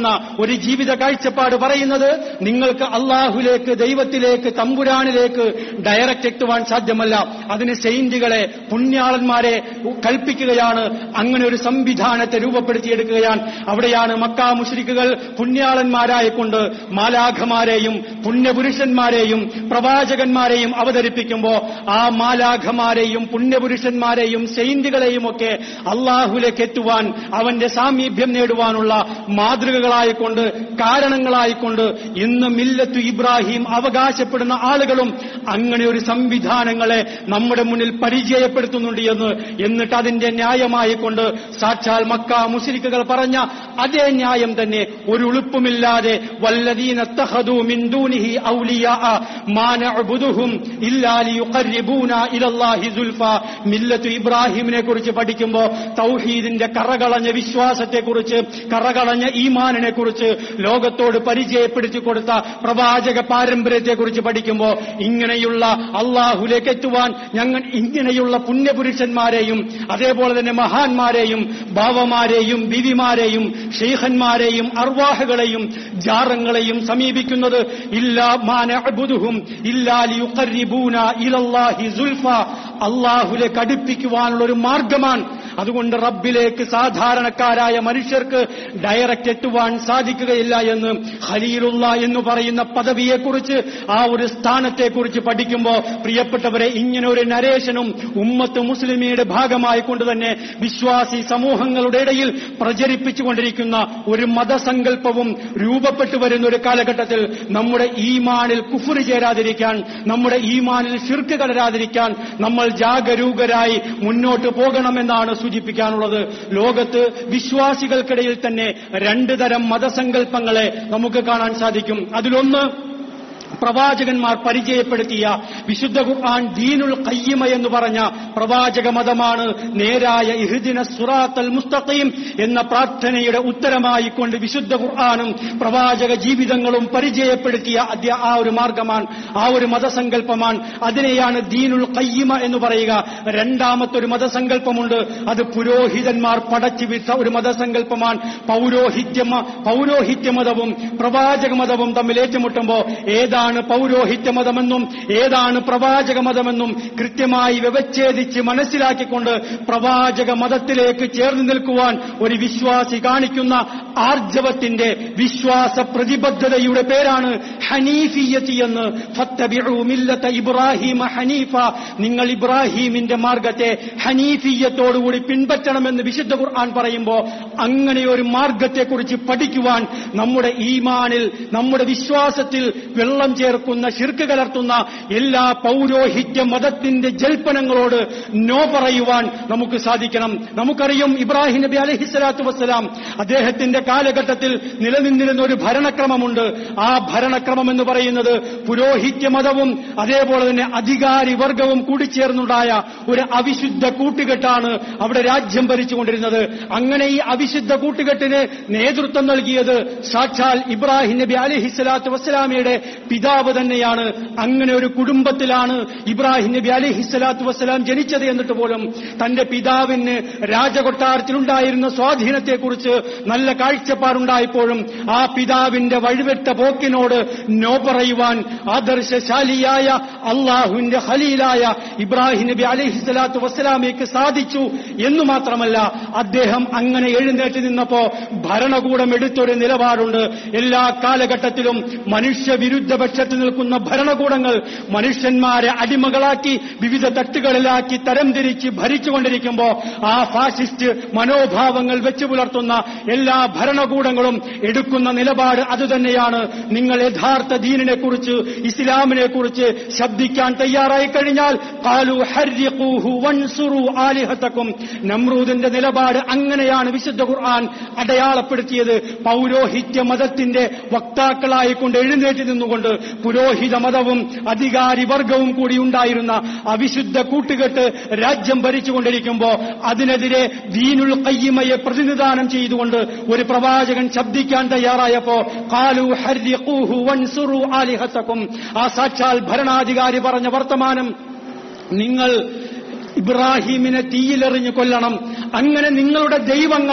ഒരു ജീവിത കാഴ്ചപ്പാട് പറയുന്നത് നിങ്ങൾക്ക് അള്ളാഹുലേക്ക് ദൈവത്തിലേക്ക് തമ്പുരാനിലേക്ക് ഡയറക്റ്റ് എത്തുവാൻ സാധ്യമല്ല അതിന് സെയിന്റുകളെ പുണ്യാളന്മാരെ കൽപ്പിക്കുകയാണ് അങ്ങനെ ഒരു സംവിധാനത്തെ രൂപപ്പെടുത്തിയെടുക്കുകയാണ് അവിടെയാണ് മക്കാ മുഷ്രിക്കുകൾ പുണ്യാളന്മാരായിക്കൊണ്ട് മാലാഖമാരെയും പുണ്യപുരുഷന്മാരെയും പ്രവാചകന്മാരെയും അവതരിപ്പിക്കുമ്പോൾ ആ മാലാഖമാരെയും പുണ്യപുരുഷന്മാരെയും സെയിന്റുകളെയും ഒക്കെ അള്ളാഹുലേക്ക് എത്തുവാൻ അവന്റെ സാമീപ്യം നേടുവാനുള്ള മാതൃകകളായിക്കൊണ്ട് കാരണങ്ങളായിക്കൊണ്ട് ഇന്ന് മില്ലത്തു ഇബ്രാഹിം അവകാശപ്പെടുന്ന ആളുകളും അങ്ങനെ ഒരു സംവിധാനങ്ങളെ നമ്മുടെ മുന്നിൽ പരിചയപ്പെടുത്തുന്നുണ്ട് എന്ന് എന്നിട്ട് അതിന്റെ ന്യായമായി കൊണ്ട് സാക്ഷാൽ മക്ക മുസ്ലിക്കുകൾ പറഞ്ഞ അതേ ന്യായം തന്നെ ഒരു ഉളുപ്പുമില്ലാതെ വല്ലദീന തഹദു മിൻ ദൂനിഹി ഔലിയാ മാ നഅ്ബുദുഹും ഇല്ലാ ലിയുഖർരിബൂന ഇലല്ലാഹി സുൽഫ മില്ലത്തു ഇബ്രാഹിമിനെ കുറിച്ച് പഠിക്കുമ്പോൾ തൗഹീദിന്റെ കറകളഞ്ഞ വിശ്വാസത്തെക്കുറിച്ച് കറകളഞ്ഞ ഈമാനിനെ കുറിച്ച് ലോകത്തോട് പരിചയപ്പെടുത്തി കൊടുത്ത പ്രവാചക പാരമ്പര്യത്തെക്കുറിച്ച് പഠിക്കുമ്പോൾ ഇങ്ങനെയുള്ള അള്ളാഹുലേക്ക് എത്തുവാൻ ഞങ്ങൾ ഇങ്ങനെയുള്ള പുണ്യപുരുഷന്മാരെയും അതേപോലെ തന്നെ മഹാന്മാരെയും ബാവമാരെയും ബിവിമാരെയും ഷെയ്ഖന്മാരെയും അർവാഹകളെയും ജാറങ്ങളെയും സമീപിക്കുന്നത് ഇല്ലാ മാനഅബുദുഹും ഇല്ലാ ലിയുഖർരിബൂന ഇലല്ലാഹി സുൽഫ അള്ളാഹുലേക്ക് അടുപ്പിക്കുവാനുള്ള ഒരു മാർഗമാണ് അതുകൊണ്ട് റബ്ബിലേക്ക് സാധാരണക്കാരായ മനുഷ്യർക്ക് ഡയറക്റ്റ് എത്തുവാൻ സാധിക്കുകയില്ല എന്ന് ഖലീലുള്ള എന്ന് പറയുന്ന പദവിയെക്കുറിച്ച് ആ ഒരു സ്ഥാനത്തെക്കുറിച്ച് പഠിക്കുമ്പോൾ പ്രിയപ്പെട്ടവരെ ഇങ്ങനെ ഒരു നരേഷനും ഉമ്മത്ത് മുസ്ലിമിയുടെ ഭാഗമായി കൊണ്ട് തന്നെ വിശ്വാസി സമൂഹങ്ങളുടെ ഇടയിൽ പ്രചരിപ്പിച്ചുകൊണ്ടിരിക്കുന്ന ഒരു മതസങ്കല്പവും രൂപപ്പെട്ടു വരുന്ന ഒരു കാലഘട്ടത്തിൽ നമ്മുടെ ഈമാനിൽ കുഫുറി ചേരാതിരിക്കാൻ നമ്മുടെ ഈമാനിൽ ഷിർക്ക് കലരാതിരിക്കാൻ നമ്മൾ ജാഗരൂകരായി മുന്നോട്ട് പോകണമെന്നാണ് സൂചിപ്പിക്കാനുള്ളത് ലോകത്ത് വിശ്വാസികൾക്കിടയിൽ തന്നെ രണ്ട് തരം മതസങ്കല്പങ്ങളെ നമുക്ക് കാണാൻ സാധിക്കും അതിലൊന്ന് പ്രവാചകന്മാർ പരിചയപ്പെടുത്തിയ വിശുദ്ധ ഖുർആൻ ദീനുൽ കയ്യമ എന്ന് പറഞ്ഞ പ്രവാചക മതമാണ് നേരായ ഇഹ്ദിന സുറാത്തൽ മുസ്തഖീം എന്ന പ്രാർത്ഥനയുടെ ഉത്തരമായി കൊണ്ട് വിശുദ്ധ ഖുർആാനും പ്രവാചക ജീവിതങ്ങളും പരിചയപ്പെടുത്തിയ അദ്യ ആ ഒരു മാർഗമാണ് ആ ഒരു മതസങ്കല്പമാണ് അതിനെയാണ് ദീനുൽ കയ്യമ എന്ന് പറയുക രണ്ടാമത്തെ ഒരു മതസങ്കല്പമുണ്ട് അത് പുരോഹിതന്മാർ പടച്ചുവിട്ട ഒരു മതസങ്കല്പമാണ് പൗരോഹിത്യമ പൗരോഹിത്യ മതവും പ്രവാചക മതവും തമ്മിൽ ഏറ്റുമുട്ടുമ്പോൾ ഏതാണ് പൗരോഹിത്യ മതമെന്നും ഏതാണ് പ്രവാചക മതമെന്നും കൃത്യമായി വ്യവച്ഛേദിച്ച് മനസ്സിലാക്കിക്കൊണ്ട് പ്രവാചക മതത്തിലേക്ക് ചേർന്ന് നിൽക്കുവാൻ ഒരു വിശ്വാസി കാണിക്കുന്ന ആർജവത്തിന്റെ വിശ്വാസ പ്രതിബദ്ധതയുടെ പേരാണ് ഹനീഫിയത്തി എന്ന് ഫത്തബിഉ മില്ലത ഇബ്രാഹിമ ഹനീഫ നിങ്ങൾ ഇബ്രാഹീമിന്റെ മാർഗത്തെ ഹനീഫിയത്തോടുകൂടി പിൻപറ്റണമെന്ന് വിശുദ്ധ ഖുർആൻ പറയുമ്പോൾ അങ്ങനെ ഒരു മാർഗത്തെക്കുറിച്ച് പഠിക്കുവാൻ നമ്മുടെ ഈമാനിൽ നമ്മുടെ വിശ്വാസത്തിൽ വെള്ളം ചേർക്കുന്ന ശിർക്ക് കലർത്തുന്ന എല്ലാ പൗരോഹിത്യ മതത്തിന്റെ ജൽപ്പനങ്ങളോട് നോ പറയുവാൻ നമുക്ക് സാധിക്കണം നമുക്കറിയും ഇബ്രാഹിം നബി അലഹിസ്വലാത്തു വസ്സലാം അദ്ദേഹത്തിന്റെ കാലഘട്ടത്തിൽ നിലനിന്നിരുന്ന ഒരു ഭരണക്രമമുണ്ട് ആ ഭരണക്രമം എന്ന് പറയുന്നത് പുരോഹിത്യ മതവും അതേപോലെ തന്നെ അധികാരി വർഗവും കൂടിച്ചേർന്നുണ്ടായ ഒരു അവിശുദ്ധ കൂട്ടുകെട്ടാണ് അവിടെ രാജ്യം ഭരിച്ചുകൊണ്ടിരുന്നത് അങ്ങനെ ഈ അവിശുദ്ധ കൂട്ടുകെട്ടിന് നേതൃത്വം നൽകിയത് സാക്ഷാൽ ഇബ്രാഹിം നബി അലിഹിസ്ലാത്തു വസ്സലാമയുടെ പിതാവ് തന്നെയാണ് അങ്ങനെ ഒരു കുടുംബത്തിലാണ് ഇബ്രാഹിം നബി അലിഹിസ്ലാത്തു വസ്സലാം ജനിച്ചത് എന്നിട്ട് പോലും തന്റെ പിതാവിന് രാജകൊട്ടാരത്തിലുണ്ടായിരുന്ന സ്വാധീനത്തെക്കുറിച്ച് നല്ല കാഴ്ചപ്പാടുണ്ടായപ്പോഴും ആ പിതാവിന്റെ വഴിവിട്ട പോക്കിനോട് നോ പറയുവാൻ ആദർശശാലിയായ അള്ളാഹുവിന്റെ ഖലീലായ ഇബ്രാഹിം നബി അലഹിസ്ലാത്തു വസ്സലാമയ്ക്ക് സാധിച്ചു എന്നു മാത്രമല്ല അദ്ദേഹം അങ്ങനെ എഴുന്നേറ്റ് നിന്നപ്പോ ഭരണകൂടം എടുത്തൊരു നിലപാടുണ്ട് എല്ലാ കാലഘട്ടത്തിലും മനുഷ്യവിരുദ്ധ പക്ഷത്ത് നിൽക്കുന്ന ഭരണകൂടങ്ങൾ മനുഷ്യന്മാരെ അടിമകളാക്കി വിവിധ തട്ടുകളിലാക്കി തരംതിരിച്ച് ഭരിച്ചുകൊണ്ടിരിക്കുമ്പോ ആ ഫാസിസ്റ്റ് മനോഭാവങ്ങൾ വെച്ചു പുലർത്തുന്ന എല്ലാ ഭരണകൂടങ്ങളും എടുക്കുന്ന നിലപാട് അതുതന്നെയാണ് നിങ്ങൾ യഥാർത്ഥ ദീനിനെ കുറിച്ച് ഇസ്ലാമിനെ കുറിച്ച് ശബ്ദിക്കാൻ തയ്യാറായി കഴിഞ്ഞാൽ കാലു ഹർരിഖൂഹു വൻസുറു ആലിഹത്തക്കും നമ്രൂദിന്റെ നിലപാട് അങ്ങനെയാണ് വിശുദ്ധ ഖുർആൻ അടയാളപ്പെടുത്തിയത് പൗരോഹിത്യ മതത്തിന്റെ വക്താക്കളായിക്കൊണ്ട് എഴുന്നേറ്റ് നിന്നുകൊണ്ട് പുരോഹിത മതവും അധികാരി വർഗവും കൂടി ഉണ്ടായിരുന്ന അവിശുദ്ധ കൂട്ടുകെട്ട് രാജ്യം ഭരിച്ചുകൊണ്ടിരിക്കുമ്പോൾ അതിനെതിരെ ദീനുൽ കയ്യമയെ പ്രതിനിധാനം ചെയ്തുകൊണ്ട് ഒരു പ്രവാചകൻ ശബ്ദിക്കാൻ തയ്യാറായപ്പോ കാലു ഹർരിഖൂഹു വൻസുറു ആലിഹത്തക്കും ആ സാക്ഷാൽ ഭരണാധികാരി പറഞ്ഞ വർത്തമാനം നിങ്ങൾ ഇബ്രാഹീമിനെ തീയിലെറിഞ്ഞു കൊല്ലണം അങ്ങനെ നിങ്ങളുടെ ദൈവങ്ങളെ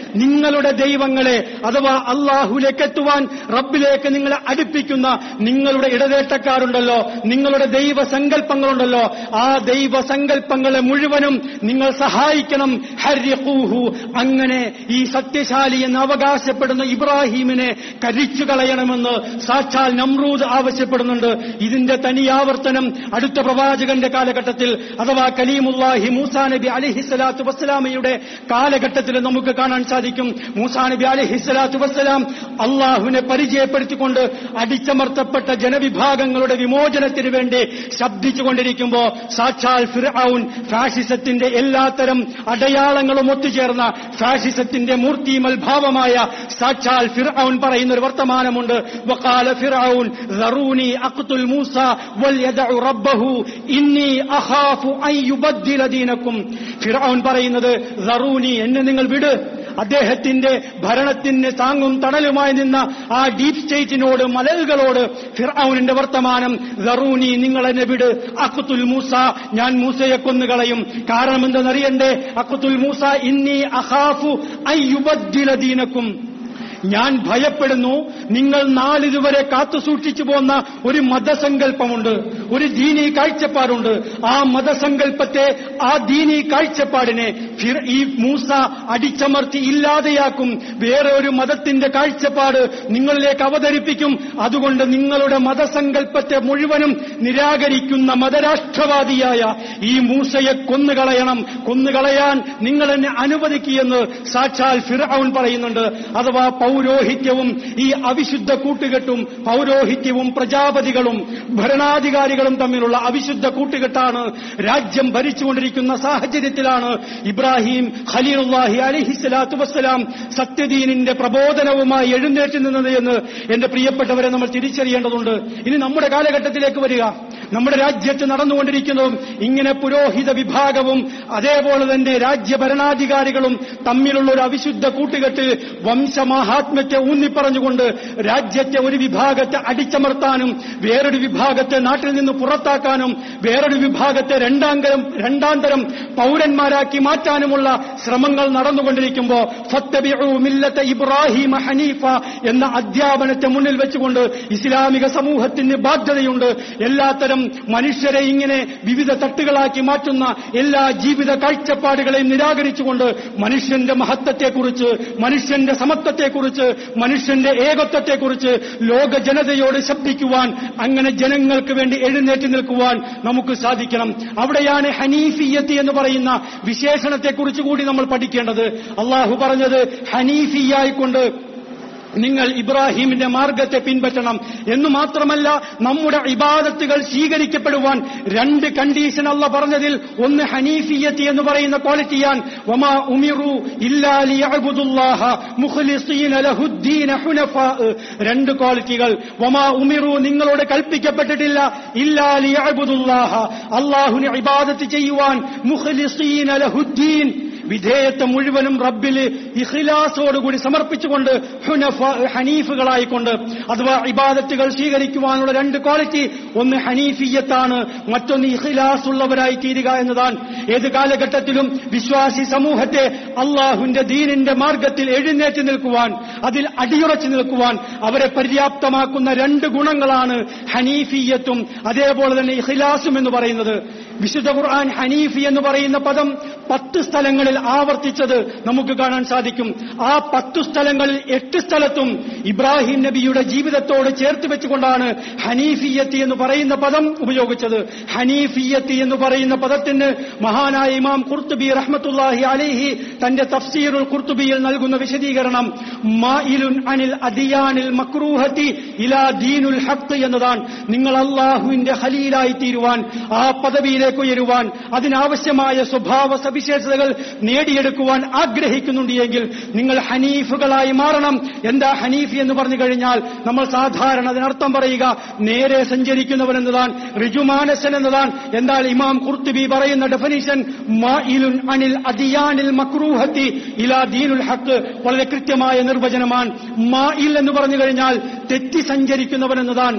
നിങ്ങളുടെ ദൈവങ്ങളെ അഥവാ അള്ളാഹുലേക്ക് എത്തുവാൻ റബ്ബിലേക്ക് നിങ്ങളെ അടുപ്പിക്കുന്ന നിങ്ങളുടെ ഇടതേട്ടക്കാരുണ്ടല്ലോ നിങ്ങളുടെ ദൈവസങ്കല്പങ്ങളുണ്ടല്ലോ ആ ദൈവസങ്കല്പങ്ങളെ മുഴുവനും നിങ്ങൾ സഹായിക്കണം ഹര്യഹൂഹു അങ്ങനെ ഈ സത്യശാലി എന്ന് അവകാശപ്പെടുന്ന ഇബ്രാഹീമിനെ കരിച്ചു കളയണമെന്ന് സാക്ഷാൽ നമ്രൂദ് ആവശ്യപ്പെടുന്നുണ്ട് ഇതിന്റെ തനിയാവർത്തനം അടുത്ത പ്രവാചകന്റെ കാലഘട്ടത്തിൽ അഥവാ കലീമുല്ലാഹി മൂസാ നബി അലിഹിസ്സലാത്തു വസ്സലാമയുടെ കാലഘട്ടത്തിൽ നമുക്ക് കാണാൻ സാധിക്കും മൂസാ നബി അലിഹിസ്സലാത്തു വസ്സലാം അള്ളാഹുവിനെ പരിചയപ്പെടുത്തിക്കൊണ്ട് അടിച്ചമർത്തപ്പെട്ട ജനവിഭാഗങ്ങളുടെ വിമോചനത്തിന് വേണ്ടി ശബ്ദിച്ചുകൊണ്ടിരിക്കുമ്പോൾ സാക്ഷാൽ ഫിർഔൻ ഫാഷിസത്തിന്റെ എല്ലാത്തരം അടയാളങ്ങളും ഒത്തുചേർന്ന ഫാഷിസത്തിന്റെ മൂർത്തിമൽ ഭാവമായ സാക്ഷാൽ ഫിർഔൻ പറയുന്ന ഒരു വർത്തമാനമുണ്ട് വഖാല ഫിർഔൻ ذروني اقتل موسى وليدع ربه ഇന്നി അഖാഫു അൻ യുബദ്ദില ദീനക്കും ഫിർഔൻ പറയുന്നത് ذروني എന്നെ നിങ്ങൾ വിട് അദ്ദേഹത്തിന്റെ ഭരണത്തിന് താങ്ങും തണലുമായി നിന്ന ആ ഡീപ് സ്റ്റേറ്റിനോട് മലലുകളോട് ഫിർഔനിന്റെ വർത്തമാനം ദറൂനി നിങ്ങൾ എന്നെ വിട് അക്കുത്തുൽ മൂസ ഞാൻ മൂസയെ കൊന്നുകളയും കാരണം എന്തെന്നറിയണ്ടേ അക്കുത്തുൽ മൂസ ഇന്നി അഹാഫു അയ്യുബദ്ദില ദീനക്കും ഞാൻ ഭയപ്പെടുന്നു നിങ്ങൾ നാളിതുവരെ കാത്തു സൂക്ഷിച്ചു പോന്ന ഒരു മതസങ്കല്പമുണ്ട് ഒരു ദീനീ കാഴ്ചപ്പാടുണ്ട് ആ മതസങ്കല്പത്തെ ആ ദീനീ കാഴ്ചപ്പാടിനെ ഫിർ- ഈ മൂസ അടിച്ചമർത്തി ഇല്ലാതെയാക്കും വേറെ ഒരു മതത്തിന്റെ കാഴ്ചപ്പാട് നിങ്ങളിലേക്ക് അവതരിപ്പിക്കും അതുകൊണ്ട് നിങ്ങളുടെ മതസങ്കല്പത്തെ മുഴുവനും നിരാകരിക്കുന്ന മതരാഷ്ട്രവാദിയായ ഈ മൂസയെ കൊന്നുകളയണം കൊന്നുകളയാൻ നിങ്ങൾ എന്നെ അനുവദിക്കുകയെന്ന് സാക്ഷാൽ ഫിർഔൻ പറയുന്നുണ്ട് അഥവാ പൗരോഹിത്യവും ഈ അവിശുദ്ധ കൂട്ടുകെട്ടും പൗരോഹിത്യവും പ്രജാപതികളും ഭരണാധികാരികളും തമ്മിലുള്ള അവിശുദ്ധ കൂട്ടുകെട്ടാണ് രാജ്യം ഭരിച്ചുകൊണ്ടിരിക്കുന്ന സാഹചര്യത്തിലാണ് ഇബ്രാഹിം ഖലീലുല്ലാഹി അലിഹിസ്ലാത്തു വസ്സലാം സത്യദീനിന്റെ പ്രബോധനവുമായി എഴുന്നേറ്റ് നിന്നത് എന്ന് എന്റെ പ്രിയപ്പെട്ടവരെ നമ്മൾ തിരിച്ചറിയേണ്ടതുണ്ട് ഇനി നമ്മുടെ കാലഘട്ടത്തിലേക്ക് വരിക നമ്മുടെ രാജ്യത്ത് നടന്നുകൊണ്ടിരിക്കുന്നതും ഇങ്ങനെ പുരോഹിത വിഭാഗവും അതേപോലെ തന്നെ രാജ്യ ഭരണാധികാരികളും തമ്മിലുള്ള ഒരു അവിശുദ്ധ കൂട്ടുകെട്ട് വംശമാഹാത്മ്യത്തെ ഊന്നിപ്പറഞ്ഞുകൊണ്ട് രാജ്യത്തെ ഒരു വിഭാഗത്തെ അടിച്ചമർത്താനും വേറൊരു വിഭാഗത്തെ നാട്ടിൽ നിന്ന് പുറത്താക്കാനും വേറൊരു വിഭാഗത്തെ രണ്ടാംതരം രണ്ടാന്തരം പൗരന്മാരാക്കി മാറ്റാനുമുള്ള ശ്രമങ്ങൾ നടന്നുകൊണ്ടിരിക്കുമ്പോൾ ഫത്തബിഉ മില്ലത്തെ ഇബ്രാഹിം ഹനീഫ എന്ന അധ്യാപനത്തെ മുന്നിൽ വെച്ചുകൊണ്ട് ഇസ്ലാമിക സമൂഹത്തിന് ബാധ്യതയുണ്ട് എല്ലാത്തരം മനുഷ്യരെ ഇങ്ങനെ വിവിധ തട്ടുകളാക്കി മാറ്റുന്ന എല്ലാ ജീവിത കാഴ്ചപ്പാടുകളെയും നിരാകരിച്ചുകൊണ്ട് മനുഷ്യന്റെ മഹത്വത്തെക്കുറിച്ച് മനുഷ്യന്റെ സമത്വത്തെക്കുറിച്ച് മനുഷ്യന്റെ ഏകത്വത്തെക്കുറിച്ച് ലോക ജനതയോട് ശബ്ദിക്കുവാൻ അങ്ങനെ ജനങ്ങൾക്ക് വേണ്ടി എഴുന്നേറ്റ് നിൽക്കുവാൻ നമുക്ക് സാധിക്കണം അവിടെയാണ് ഹനീഫിയത്ത് എന്ന് പറയുന്ന വിശേഷണത്തെക്കുറിച്ച് കൂടി നമ്മൾ പഠിക്കേണ്ടത് അള്ളാഹു പറഞ്ഞത് ഹനീഫിയായിക്കൊണ്ട് നിങ്ങൾ ഇബ്രാഹിമിന്റെ മാർഗത്തെ പിൻപറ്റണം എന്ന് മാത്രമല്ല നമ്മുടെ ഇബാദത്തുകൾ സ്വീകരിക്കപ്പെടുവാൻ രണ്ട് കണ്ടീഷൻ അല്ല പറഞ്ഞതിൽ ഒന്ന് ഹനീഫിയത്തി എന്ന് പറയുന്ന ക്വാളിറ്റിയാൻ വമാ ഉമിറു ഇല്ലാ ലിയഅ്ബുദുല്ലാഹ മുഖ്ലിസീന ലഹുദ്ദീന ഹുനഫാ രണ്ട് ക്വാളിറ്റികൾ വമാ ഉമിറു നിങ്ങളോട് കൽപ്പിക്കപ്പെട്ടിട്ടില്ല ഇല്ലാ ലിയഅ്ബുദുല്ലാഹ അല്ലാഹുവിനെ ഇബാദത്ത് ചെയ്യുവാൻ മുഖ്ലിസീന ലഹുദ്ദീൻ വിധേയത്വം മുഴുവനും റബ്ബിൽ ഇഖ്ലാസോടുകൂടി സമർപ്പിച്ചുകൊണ്ട് ഹുനഫ ഹനീഫുകളായിക്കൊണ്ട് അഥവാ ഇബാദത്തുകൾ സ്വീകരിക്കുവാനുള്ള രണ്ട് ക്വാളിറ്റി ഒന്ന് ഹനീഫിയത്താണ് മറ്റൊന്ന് ഇഖ്ലാസ് ഉള്ളവരായി തീരുക എന്നതാണ് ഏത് കാലഘട്ടത്തിലും വിശ്വാസി സമൂഹത്തെ അള്ളാഹുവിന്റെ ദീനിന്റെ മാർഗത്തിൽ എഴുന്നേറ്റ് നിൽക്കുവാൻ അതിൽ അടിയുറച്ചു നിൽക്കുവാൻ അവരെ പര്യാപ്തമാക്കുന്ന രണ്ട് ഗുണങ്ങളാണ് ഹനീഫിയത്തും അതേപോലെ തന്നെ ഇഖ്ലാസും എന്ന് പറയുന്നത് വിശുദ്ധ ഖുർആൻ ഹനീഫി എന്ന് പറയുന്ന പദം പത്ത് സ്ഥലങ്ങളിൽ ആവർത്തിച്ചത് നമുക്ക് കാണാൻ സാധിക്കും ആ പത്തു സ്ഥലങ്ങളിൽ എട്ട് സ്ഥലത്തും ഇബ്രാഹിം നബിയുടെ ജീവിതത്തോട് ചേർത്ത് വെച്ചുകൊണ്ടാണ് ഹനീഫിയത്ത് എന്ന് പറയുന്ന പദം ഉപയോഗിച്ചത് ഹനീഫിയത്ത് എന്ന് പറയുന്ന പദത്തിന് മഹാനായ ഇമാം കുർത്തുബി റഹ്മത്തുല്ലാഹി അലിഹി തന്റെ തഫ്സീറുൽ കുർത്തുബിയിൽ നൽകുന്ന വിശദീകരണം മായിലുൻ അനിൽ അദിയാനിൽ മക്രൂഹത്തി ഇലാ ദീനുൽ ഹത്ത് എന്നതാണ് നിങ്ങൾ അള്ളാഹുവിന്റെ ഹലീലായി തീരുവാൻ ആ പദവിയിലേക്ക് ഉയരുവാൻ അതിനാവശ്യമായ സ്വഭാവ സവിശേഷതകൾ നേടിയെടുക്കുവാൻ ആഗ്രഹിക്കുന്നുണ്ട് എങ്കിൽ നിങ്ങൾ ഹനീഫുകളായി മാറണം എന്താ ഹനീഫ് എന്ന് പറഞ്ഞു കഴിഞ്ഞാൽ നമ്മൾ സാധാരണ അതിനർത്ഥം പറയുക നേരെ സഞ്ചരിക്കുന്നവൻ എന്നതാണ് റിജുമാനസൻ എന്നതാണ് എന്നാൽ ഇമാം കുർത്തുബി പറയുന്ന ഡെഫിനിഷൻ മായിലുൻ അനിൽ അദിയാനിൽ മക്രൂഹത്തി ഇലാ ദീനുൽ ഹക്ക് വളരെ കൃത്യമായ നിർവചനമാണ് മായിൽ എന്ന് പറഞ്ഞു കഴിഞ്ഞാൽ തെറ്റി സഞ്ചരിക്കുന്നവൻ എന്നതാണ്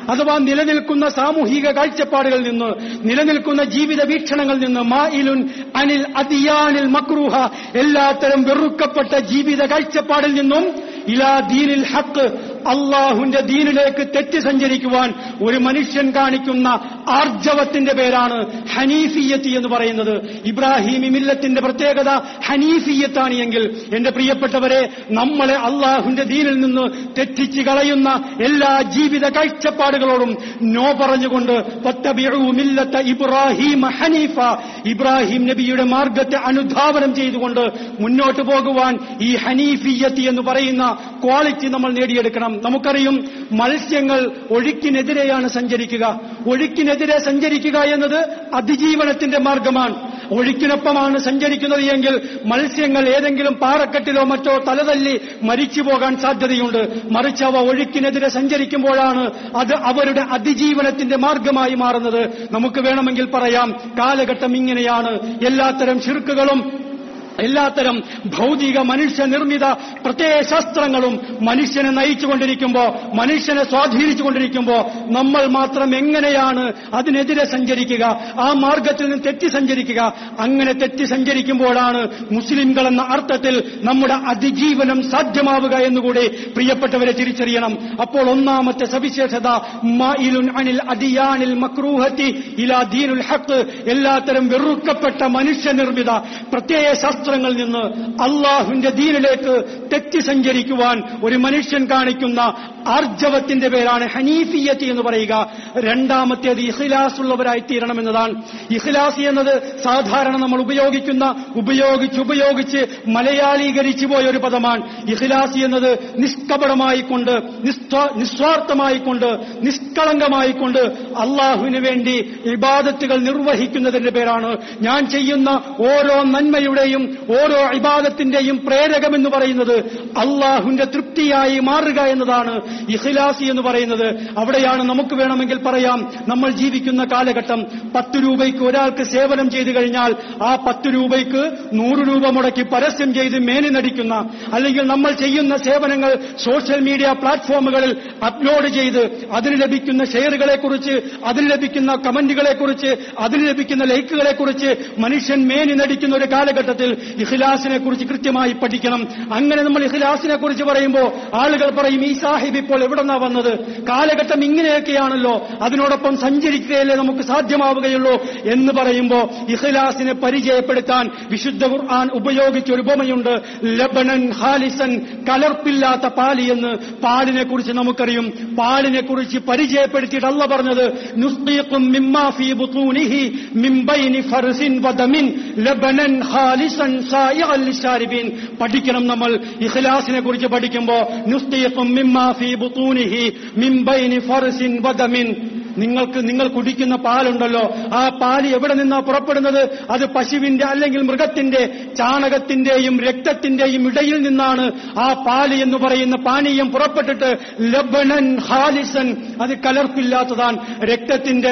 അഥവാ നിലനിൽക്കുന്ന സാമൂഹിക കാഴ്ചപ്പാടുകളിൽ നിന്ന് നിലനിൽക്കുന്ന ജീവിത വീക്ഷണങ്ങളിൽ നിന്ന് മായിലുൻ അനിൽ അതിയാനിൽ മക്രൂഹ എല്ലാത്തരം വെറുക്കപ്പെട്ട ജീവിത കാഴ്ചപ്പാടിൽ നിന്നും ഇലാ ദീനിൽ ഹക്ക് അള്ളാഹുവിന്റെ ദീനിലേക്ക് തെറ്റി സഞ്ചരിക്കുവാൻ ഒരു മനുഷ്യൻ കാണിക്കുന്ന ആർജവത്തിന്റെ പേരാണ് ഹനീഫിയത്ത് എന്ന് പറയുന്നത് ഇബ്രാഹിമി മില്ലത്തിന്റെ പ്രത്യേകത ഹനീഫിയത്താണ് എങ്കിൽ എന്റെ പ്രിയപ്പെട്ടവരെ നമ്മളെ അള്ളാഹുവിന്റെ ദീനിൽ നിന്ന് തെറ്റിച്ച് കളയുന്ന എല്ലാ ജീവിത കാഴ്ചപ്പാടുകളോടും നോ പറഞ്ഞുകൊണ്ട് "വത്തബിഉ മില്ലത്ത ഇബ്രാഹിം ഹനീഫ ഇബ്രാഹിം നബിയുടെ മാർഗത്തെ അനുധാവനം ചെയ്തുകൊണ്ട് മുന്നോട്ട് പോകുവാൻ ഈ ഹനീഫിയത്ത് എന്ന് പറയുന്ന ക്വാളിറ്റി നമ്മൾ നേടിയെടുക്കണം നമുക്കറിയും മത്സ്യങ്ങൾ ഒഴുക്കിനെതിരെയാണ് സഞ്ചരിക്കുക ഒഴുക്കിനെതിരെ സഞ്ചരിക്കുക എന്നത് അതിജീവനത്തിന്റെ മാർഗമാണ് ഒഴുക്കിനൊപ്പമാണ് സഞ്ചരിക്കുന്നത് എങ്കിൽ മത്സ്യങ്ങൾ ഏതെങ്കിലും പാറക്കെട്ടിലോ മറ്റോ തലതല്ലി മരിച്ചു പോകാൻ സാധ്യതയുണ്ട് മറിച്ച് അവ ഒഴുക്കിനെതിരെ സഞ്ചരിക്കുമ്പോഴാണ് അത് അവരുടെ അതിജീവനത്തിന്റെ മാർഗമായി മാറുന്നത് നമുക്ക് വേണമെങ്കിൽ പറയാം കാലഘട്ടം ഇങ്ങനെയാണ് എല്ലാത്തരം ശിർക്കുകളും എല്ലാത്തരം ഭൗതിക മനുഷ്യ നിർമ്മിത പ്രത്യയശാസ്ത്രങ്ങളും മനുഷ്യനെ നയിച്ചുകൊണ്ടിരിക്കുമ്പോ മനുഷ്യനെ സ്വാധീനിച്ചുകൊണ്ടിരിക്കുമ്പോ നമ്മൾ മാത്രം എങ്ങനെയാണ് അതിനെതിരെ സഞ്ചരിക്കുക ആ മാർഗത്തിൽ നിന്ന് തെറ്റി സഞ്ചരിക്കുക അങ്ങനെ തെറ്റി സഞ്ചരിക്കുമ്പോഴാണ് മുസ്ലിംകൾ എന്ന അർത്ഥത്തിൽ നമ്മുടെ അതിജീവനം സാധ്യമാവുക എന്നുകൂടി പ്രിയപ്പെട്ടവരെ തിരിച്ചറിയണം അപ്പോൾ ഒന്നാമത്തെ സവിശേഷത മായിലുൻ അനിൽ അതിയാനിൽ മക്രൂഹത്തി ഇലാ ദീനുൽ ഹക്ക് എല്ലാത്തരം വെറുക്കപ്പെട്ട മനുഷ്യനിർമ്മിത പ്രത്യയ ശാസ്ത്രങ്ങളിൽ നിന്ന് അള്ളാഹുവിന്റെ ദീനിലേക്ക് തെറ്റി സഞ്ചരിക്കുവാൻ ഒരു മനുഷ്യൻ കാണിക്കുന്ന ആർജവത്തിന്റെ പേരാണ് ഹനീഫിയത്ത് എന്ന് പറയുക രണ്ടാമത്തേത് ഇഖ്ലാസ് ഉള്ളവരായി തീരണമെന്നതാണ് ഇഖ്ലാസ് എന്നത് സാധാരണ നമ്മൾ ഉപയോഗിക്കുന്ന ഉപയോഗിച്ച് ഉപയോഗിച്ച് മലയാളീകരിച്ചു പോയ ഒരു പദമാണ് ഇഖ്ലാസ് എന്നത് നിഷ്കപടമായിക്കൊണ്ട് നിസ്വാ- നിസ്വാർത്ഥമായിക്കൊണ്ട് നിഷ്കളങ്കമായിക്കൊണ്ട് അള്ളാഹുവിന് വേണ്ടി ഇബാദത്തുകൾ നിർവഹിക്കുന്നതിന്റെ പേരാണ് ഞാൻ ചെയ്യുന്ന ഓരോ നന്മയുടെയും ഓരോ ഇബാദത്തിന്റെയും പ്രേരകമെന്ന് പറയുന്നത് അള്ളാഹുവിന്റെ തൃപ്തിയായി മാറുക എന്നതാണ് ഇഖ്ലാസി എന്ന് പറയുന്നത് അവിടെയാണ് നമുക്ക് വേണമെങ്കിൽ പറയാം നമ്മൾ ജീവിക്കുന്ന കാലഘട്ടം പത്ത് രൂപയ്ക്ക് ഒരാൾക്ക് സേവനം ചെയ്തു കഴിഞ്ഞാൽ ആ പത്ത് രൂപയ്ക്ക് നൂറ് രൂപ മുടക്കി പരസ്യം ചെയ്ത് മേനി നടിക്കുന്ന അല്ലെങ്കിൽ നമ്മൾ ചെയ്യുന്ന സേവനങ്ങൾ സോഷ്യൽ മീഡിയ പ്ലാറ്റ്ഫോമുകളിൽ അപ്ലോഡ് ചെയ്ത് അതിന് ലഭിക്കുന്ന ഷെയറുകളെ കുറിച്ച് അതിന് ലഭിക്കുന്ന കമന്റുകളെ കുറിച്ച് അതിന് ലഭിക്കുന്ന ലൈക്കുകളെ കുറിച്ച് മനുഷ്യൻ മേനി നടിക്കുന്ന ഒരു കാലഘട്ടത്തിൽ ഇഖ്ലാസിനെ കുറിച്ച് കൃത്യമായി പഠിക്കണം അങ്ങനെ നമ്മൾ ഇഖ്ലാസിനെ കുറിച്ച് പറയുമ്പോൾ ആളുകൾ പറയും ഈ സാഹിബ് ഇപ്പോൾ എവിടെന്നാ വന്നത് കാലഘട്ടം ഇങ്ങനെയൊക്കെയാണല്ലോ അതിനോടൊപ്പം സഞ്ചരിക്കുകയല്ലേ നമുക്ക് സാധ്യമാവുകയുള്ളൂ എന്ന് പറയുമ്പോൾ ഇഖ്ലാസിനെ പരിചയപ്പെടുത്താൻ വിശുദ്ധ ഖുർആൻ ഉപയോഗിച്ച ഒരു ഉപമയുണ്ട് ലബനൻ ഹാലിസൻ കലർപ്പില്ലാത്ത പാലി എന്ന് പാലിനെ കുറിച്ച് നമുക്കറിയും പാലിനെ കുറിച്ച് പരിചയപ്പെടുത്തിയിട്ട് അല്ല പറഞ്ഞത് നുസ്തീഖും മിമ്മാ ഫീ ബുത്തൂനിഹി മിൻ ബൈനി ഫർസിൻ വദമിൻ ലബനൻ ഖാലിസൻ സായിഅൻ ലിശാരിബീൻ പഠിക്കണം നമ്മൾ ഇഖ്ലാസിനെ കുറിച്ച് പഠിക്കുമ്പോൾ നുസ്തീഖും മിമ്മാ ഫീ ബുത്തൂനിഹി മിൻ ബൈനി ഫർസിൻ വദമിൻ നിങ്ങൾക്ക് നിങ്ങൾ കുടിക്കുന്ന പാലുണ്ടല്ലോ ആ പാല് എവിടെ നിന്നാ പുറപ്പെടുന്നത് അത് പശുവിന്റെ അല്ലെങ്കിൽ മൃഗത്തിന്റെ ചാണകത്തിന്റെയും രക്തത്തിന്റെയും ഇടയിൽ നിന്നാണ് ആ പാല് എന്ന് പറയുന്ന പാനീയം പുറപ്പെട്ടിട്ട് ലബനൻ ഹാലിസൻ അത് കലർപ്പില്ലാത്തതാണ് രക്തത്തിന്റെ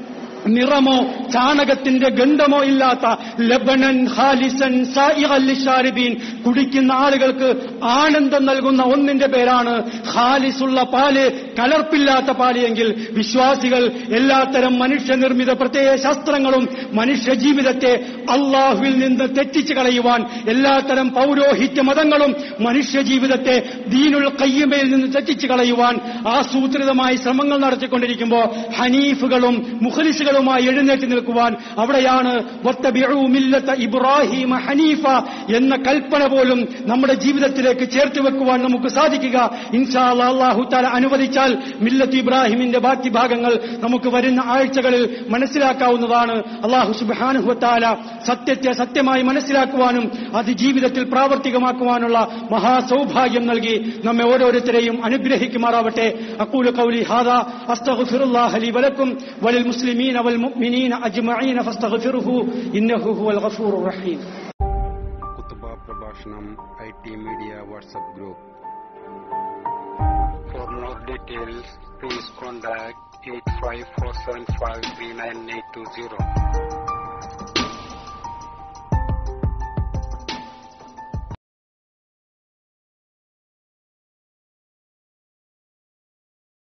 നിറമോ ചാണകത്തിന്റെ ഗന്ധമോ ഇല്ലാത്ത ലബനൻ ഹാലിസൻ സായിബീൻ കുടിക്കുന്ന ആളുകൾക്ക് ആനന്ദം നൽകുന്ന ഒന്നിന്റെ പേരാണ് ഹാലിസുള്ള പാല് കലർപ്പില്ലാത്ത പാല് എങ്കിൽ വിശ്വാസികൾ എല്ലാത്തരം മനുഷ്യനിർമ്മിത പ്രത്യയ ശാസ്ത്രങ്ങളും മനുഷ്യ ജീവിതത്തെ അള്ളാഹുവിൽ നിന്ന് തെറ്റിച്ചു കളയുവാൻ എല്ലാത്തരം പൗരോഹിത്യ മതങ്ങളും മനുഷ്യ ജീവിതത്തെ ദീനുൽ കയ്യമയിൽ നിന്ന് തെറ്റിച്ചു കളയുവാൻ ആസൂത്രിതമായി ശ്രമങ്ങൾ നടത്തിക്കൊണ്ടിരിക്കുമ്പോൾ ഹനീഫുകളും മുഖലിസുകളുമായി എഴുന്നേറ്റ് നിൽക്കുവാൻ അവിടെയാണ് വത്തബിഉ മില്ലത്ത ഇബ്രാഹിം ഹനീഫ എന്ന കൽപ്പന പോലും നമ്മുടെ ജീവിതത്തിലേക്ക് ചേർത്ത് വെക്കുവാൻ നമുക്ക് സാധിക്കുക ഇൻഷാ അല്ലാ അല്ലാഹു താല അനുവദിച്ചാൽ മില്ലത്ത് ഇബ്രാഹിമിന്റെ ബാക്കി ഭാഗങ്ങൾ നമുക്ക് വരുന്ന ആഴ്ചകളിൽ മനസ്സിലാക്കാവുന്നതാണ് അള്ളാഹു സുബാനുഹത്താല സത്യത്തെ സത്യമായി മനസ്സിലാക്കുവാനും അത് ജീവിതത്തിൽ പ്രാവർത്തികമാക്കുവാനുള്ള മഹാസൗഭാഗ്യം നൽകി നമ്മെ ഓരോരുത്തരെയും അനുഗ്രഹിക്കുമാറാവട്ടെ അക്കൂല കൗലി ഹാദ അസ്തഗ്ഫിറുല്ലാഹ ലി വലക്കും വലിൽ മുസ്ലിമീന വൽ മുഅ്മിനീന അജ്മഈന ഫസ്തഗ്ഫിറുഹു ഇന്നഹു ഹുവൽ ഗഫൂറുർ റഹീം കുത്തുബ പ്രഭാഷണം I T media WhatsApp group For more details, please contact 854753980.